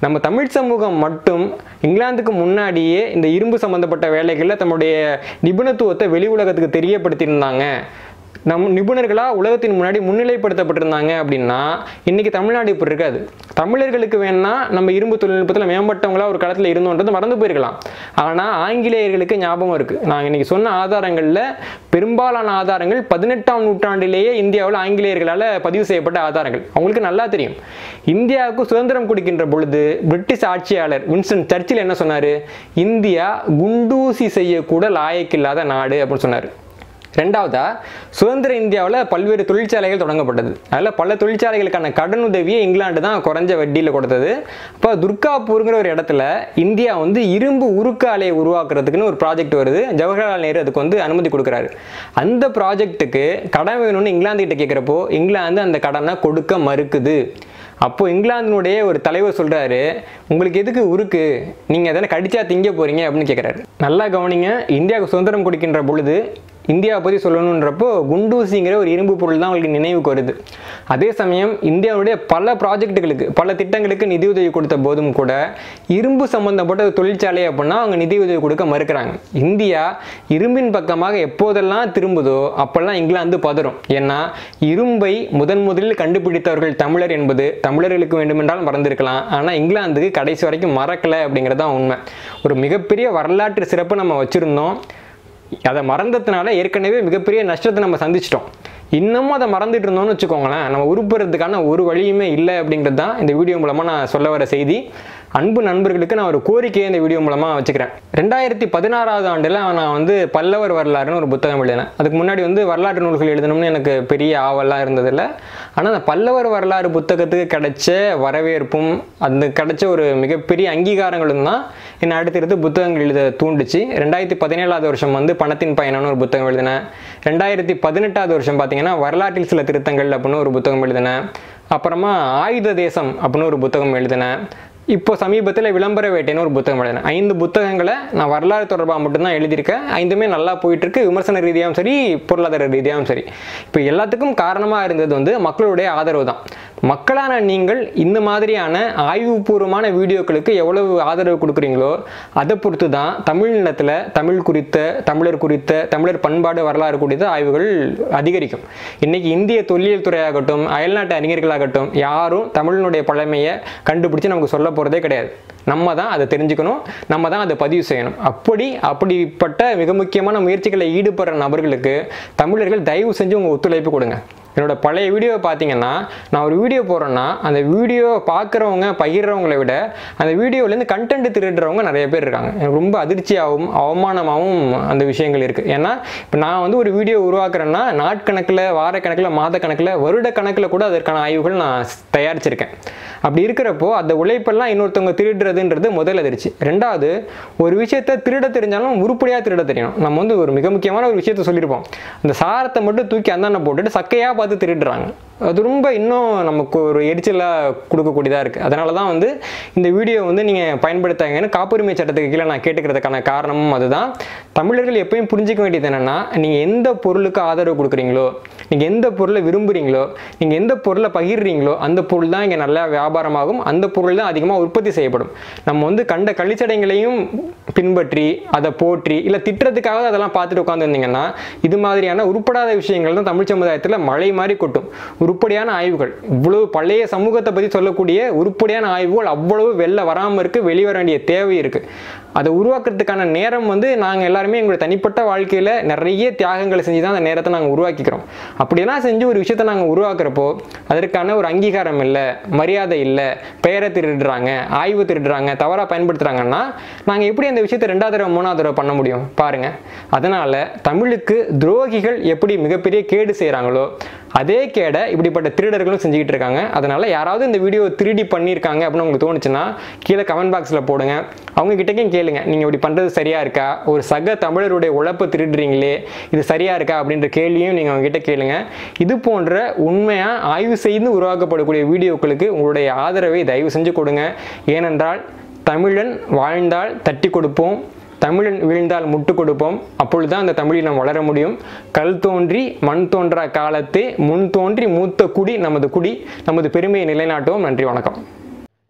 நம்ம தமிழ் சமூகம் மட்டும் இங்கிலாந்துக்கு முன்னாடியே இந்த இரும்பு சம்பந்தப்பட்ட வேலைகளில் தம்முடைய நிபுணத்துவத்தை வெளி உலகத்துக்கு தெரியப்படுத்தியிருந்தாங்க நம் நிபுணர்களாக உலகத்தின் முன்னாடி முன்னிலைப்படுத்தப்பட்டிருந்தாங்க அப்படின்னா இன்னைக்கு தமிழ்நாடு இப்படி இருக்காது தமிழர்களுக்கு வேணா நம்ம இரும்பு தொழில்நுட்பத்தில் மேம்பட்டவங்களா ஒரு காலத்தில் இருந்தோன்றது மறந்து போயிருக்கலாம் ஆனால் ஆங்கிலேயர்களுக்கு ஞாபகம் இருக்கு நான் இன்னைக்கு சொன்ன ஆதாரங்களில் பெரும்பாலான ஆதாரங்கள் பதினெட்டாம் நூற்றாண்டிலேயே இந்தியாவில் ஆங்கிலேயர்களால் பதிவு செய்யப்பட்ட ஆதாரங்கள் அவங்களுக்கு நல்லா தெரியும் இந்தியாவுக்கு சுதந்திரம் கொடுக்கின்ற பொழுது பிரிட்டிஷ் ஆட்சியாளர் வின்ஸ்டன் சர்ச்சில் என்ன சொன்னார் இந்தியா குண்டூசி செய்யக்கூட லாயக்கில்லாத நாடு அப்படின்னு சொன்னார் ரெண்டாவதா சுதந்திர இந்தியாவில் பல்வேறு தொழிற்சாலைகள் தொடங்கப்பட்டது அதில் பல தொழிற்சாலைகளுக்கான கடன் உதவியை இங்கிலாந்து தான் குறைஞ்ச வட்டியில் கொடுத்தது அப்போ துர்காப்பூருங்கிற ஒரு இடத்துல இந்தியா வந்து இரும்பு உருக்கு ஆலையை உருவாக்குறதுக்குன்னு ஒரு ப்ராஜெக்ட் வருது ஜவஹர்லால் நேரு அதுக்கு வந்து அனுமதி கொடுக்குறாரு அந்த ப்ராஜெக்ட்டுக்கு கடன் வேணும்னு இங்கிலாந்து கிட்ட கேட்குறப்போ இங்கிலாந்து அந்த கடனை கொடுக்க மறுக்குது அப்போ இங்கிலாந்தினுடைய ஒரு தலைவர் சொல்றாரு உங்களுக்கு எதுக்கு உருக்கு நீங்க எதனா கடிச்சா திங்க போறீங்க அப்படின்னு கேட்குறாரு நல்லா கவனிங்க இந்தியாவுக்கு சுதந்திரம் கொடுக்கின்ற பொழுது இந்தியாவை பற்றி சொல்லணுன்றப்போ குண்டூசிங்கிற ஒரு இரும்பு பொருள் தான் உங்களுக்கு நினைவுக்கு வருது அதே சமயம் இந்தியாவுடைய பல ப்ராஜெக்ட்டுகளுக்கு பல திட்டங்களுக்கு நிதியுதவி கொடுத்த போதும் கூட இரும்பு சம்பந்தப்பட்ட ஒரு தொழிற்சாலை அப்படின்னா அவங்க நிதியுதவி கொடுக்க மறுக்கிறாங்க இந்தியா இரும்பின் பக்கமாக எப்போதெல்லாம் திரும்புதோ அப்பெல்லாம் இங்கிலாந்து பதறும் ஏன்னா இரும்பை முதன் முதலில் கண்டுபிடித்தவர்கள் தமிழர் என்பது தமிழர்களுக்கு வேண்டுமென்றால் மறந்திருக்கலாம் ஆனால் இங்கிலாந்துக்கு கடைசி வரைக்கும் மறக்கலை அப்படிங்கிறது தான் உண்மை ஒரு மிகப்பெரிய வரலாற்று சிறப்பு நம்ம வச்சுருந்தோம் அதை மறந்ததுனால ஏற்கனவே மிகப்பெரிய நஷ்டத்தை நம்ம சந்திச்சிட்டோம் இன்னமும் அதை மறந்துட்டு இருந்தோம்னு வச்சுக்கோங்களேன் நம்ம உருப்புறதுக்கான ஒரு வழியுமே இல்லை அப்படிங்கிறது தான் இந்த வீடியோ மூலமாக நான் சொல்ல வர செய்தி அன்பு நண்பர்களுக்கு நான் ஒரு கோரிக்கையை இந்த வீடியோ மூலமாக வச்சுக்கிறேன் ரெண்டாயிரத்தி பதினாறாவது ஆண்டில் நான் வந்து பல்லவர் வரலாறுன்னு ஒரு புத்தகம் எழுதினேன் அதுக்கு முன்னாடி வந்து வரலாற்று நூல்கள் எழுதணும்னு எனக்கு பெரிய ஆவலாம் இருந்ததில்லை ஆனால் அந்த பல்லவர் வரலாறு புத்தகத்துக்கு கிடைச்ச வரவேற்பும் அந்த கிடைச்ச ஒரு மிகப்பெரிய அங்கீகாரங்களும் தான் என்னை அடுத்தடுத்து புத்தகங்கள் எழுத தூண்டுச்சு ரெண்டாயிரத்தி பதினேழாவது வருஷம் வந்து பணத்தின் பயணம்னு ஒரு புத்தகம் எழுதினேன் ரெண்டாயிரத்தி பதினெட்டாவது வருஷம் பார்த்தீங்கன்னா வரலாற்றில் சில திருத்தங்கள் அப்படின்னு ஒரு புத்தகம் எழுதினேன் அப்புறமா ஆயுத தேசம் அப்படின்னு ஒரு புத்தகம் எழுதினேன் இப்போ சமீபத்தில் விளம்பர வேட்டைன்னு ஒரு புத்தகம் எழுதினேன் ஐந்து புத்தகங்களை நான் வரலாறு தொடர்பாக மட்டும்தான் எழுதியிருக்கேன் ஐந்துமே நல்லா போயிட்டு இருக்கு விமர்சன ரீதியாகவும் சரி பொருளாதார ரீதியாகவும் சரி இப்போ எல்லாத்துக்கும் காரணமாக இருந்தது வந்து மக்களுடைய ஆதரவு தான் மக்களான நீங்கள் இந்த மாதிரியான ஆய்வுபூர்வமான வீடியோக்களுக்கு எவ்வளவு ஆதரவு கொடுக்குறீங்களோ அதை பொறுத்து தான் தமிழ் நிலத்தில் தமிழ் குறித்த தமிழர் குறித்த தமிழர் பண்பாடு வரலாறு குறித்த ஆய்வுகள் அதிகரிக்கும் இன்னைக்கு இந்திய தொல்லியல் துறையாகட்டும் அயல்நாட்டு அறிஞர்களாகட்டும் யாரும் தமிழினுடைய பழமையை கண்டுபிடிச்சு நமக்கு சொல்ல போகிறதே கிடையாது நம்ம தான் அதை தெரிஞ்சுக்கணும் நம்ம தான் அதை பதிவு செய்யணும் அப்படி அப்படிப்பட்ட மிக முக்கியமான முயற்சிகளை ஈடுபடுற நபர்களுக்கு தமிழர்கள் தயவு செஞ்சு உங்கள் ஒத்துழைப்பு கொடுங்க என்னோட பழைய வீடியோவை பார்த்தீங்கன்னா நான் ஒரு வீடியோ போடுறேன்னா அந்த வீடியோ பார்க்குறவங்க பகிர்றவங்களை விட அந்த வீடியோலேருந்து கண்டென்ட் திருடுறவங்க நிறைய பேர் இருக்காங்க எனக்கு ரொம்ப அதிர்ச்சியாகவும் அவமானமாகவும் அந்த விஷயங்கள் இருக்குது ஏன்னா இப்போ நான் வந்து ஒரு வீடியோ உருவாக்குறேன்னா நாட்கணக்கில் வாரக்கணக்கில் மாதக்கணக்கில் வருட கணக்கில் கூட அதற்கான ஆய்வுகள் நான் தயாரிச்சிருக்கேன் அப்படி இருக்கிறப்போ அந்த உழைப்பெல்லாம் இன்னொருத்தவங்க திருடுறதுன்றது முதல் அதிர்ச்சி ரெண்டாவது ஒரு விஷயத்தை திருட தெரிஞ்சாலும் உருப்படியாக திருட தெரியணும் நம்ம வந்து ஒரு மிக முக்கியமான ஒரு விஷயத்த சொல்லியிருப்போம் அந்த சாரத்தை மட்டும் தூக்கி அந்தாண்ட போட்டுட்டு சக்கையாக பார்த்து திருடுறாங்க அது ரொம்ப இன்னும் நமக்கு ஒரு எரிச்சலாக கொடுக்கக்கூடியதாக இருக்குது அதனால தான் வந்து இந்த வீடியோ வந்து நீங்கள் பயன்படுத்தாங்கன்னு காப்புரிமை சட்டத்துக்கு கீழே நான் கேட்டுக்கிறதுக்கான காரணமும் அதுதான் தமிழர்கள் எப்பயும் புரிஞ்சிக்க வேண்டியது என்னென்னா நீங்கள் எந்த பொருளுக்கு ஆதரவு கொடுக்குறீங்களோ நீங்கள் எந்த பொருளை விரும்புகிறீங்களோ நீங்கள் எந்த பொருளை பகிர்றீங்களோ அந்த பொருள் தான் இங்கே நல்லா வியாபாரமாகும் அந்த பொருள் தான் அதிகமாக உற்பத்தி செய்யப்படும் நம்ம வந்து கண்ட கழிச்சடைங்களையும் பின்பற்றி அதை போற்றி இல்லை திட்டுறதுக்காக அதெல்லாம் பார்த்துட்டு உட்காந்துருந்தீங்கன்னா இது மாதிரியான உருப்படாத விஷயங்கள் தான் தமிழ் சமுதாயத்தில் மழை மாதிரி கொட்டும் உருப்படியான ஆய்வுகள் இவ்வளவு பழைய சமூகத்தை பற்றி சொல்லக்கூடிய உருப்படியான ஆய்வுகள் அவ்வளவு வெளில வராமல் இருக்கு வெளிவர வேண்டிய தேவை இருக்கு அதை உருவாக்குறதுக்கான நேரம் வந்து நாங்கள் எல்லாருமே எங்களுடைய தனிப்பட்ட வாழ்க்கையில் நிறைய தியாகங்களை செஞ்சு தான் அந்த நேரத்தை நாங்கள் உருவாக்கிக்கிறோம் அப்படியெல்லாம் செஞ்சு ஒரு விஷயத்தை நாங்கள் உருவாக்குறப்போ அதற்கான ஒரு அங்கீகாரம் இல்லை மரியாதை இல்லை பெயரை திருடுறாங்க ஆய்வு திருடுறாங்க தவறாக பயன்படுத்துகிறாங்கன்னா நாங்கள் எப்படி அந்த விஷயத்தை ரெண்டாவது தடவை மூணாவது தடவை பண்ண முடியும் பாருங்க அதனால தமிழுக்கு துரோகிகள் எப்படி மிகப்பெரிய கேடு செய்கிறாங்களோ அதே கேடை இப்படிப்பட்ட திருடர்களும் செஞ்சுக்கிட்டு இருக்காங்க அதனால யாராவது இந்த வீடியோ திருடி பண்ணியிருக்காங்க அப்படின்னு உங்களுக்கு தோணுச்சுன்னா கீழே கமெண்ட் பாக்ஸில் போடுங்க அவங்க கிட்டக்கும் கேளுங்க நீங்கள் இப்படி பண்ணுறது சரியா இருக்கா ஒரு சக தமிழருடைய உழைப்பை திருடுறீங்களே இது சரியா இருக்கா அப்படின்ற கேள்வியும் நீங்கள் அவங்க கிட்ட கேளுங்க இது போன்ற உண்மையாக ஆய்வு செய்து உருவாக்கப்படக்கூடிய வீடியோக்களுக்கு உங்களுடைய ஆதரவை தயவு செஞ்சு கொடுங்க ஏனென்றால் தமிழன் வாழ்ந்தால் தட்டி கொடுப்போம் தமிழன் வீழ்ந்தால் முட்டு கொடுப்போம் அப்பொழுதுதான் அந்த தமிழினம் வளர முடியும் கல் தோன்றி மண் தோன்றா காலத்தே முன் தோன்றி மூத்த குடி நமது குடி நமது பெருமையை நிலைநாட்டுவோம் நன்றி வணக்கம்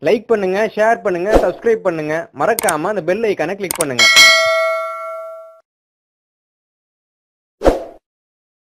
லைக் பண்ணுங்க ஷேர் பண்ணுங்க சப்ஸ்கிரைப் பண்ணுங்க மறக்காம அந்த பெல் ஐக்கானை கிளிக் பண்ணுங்க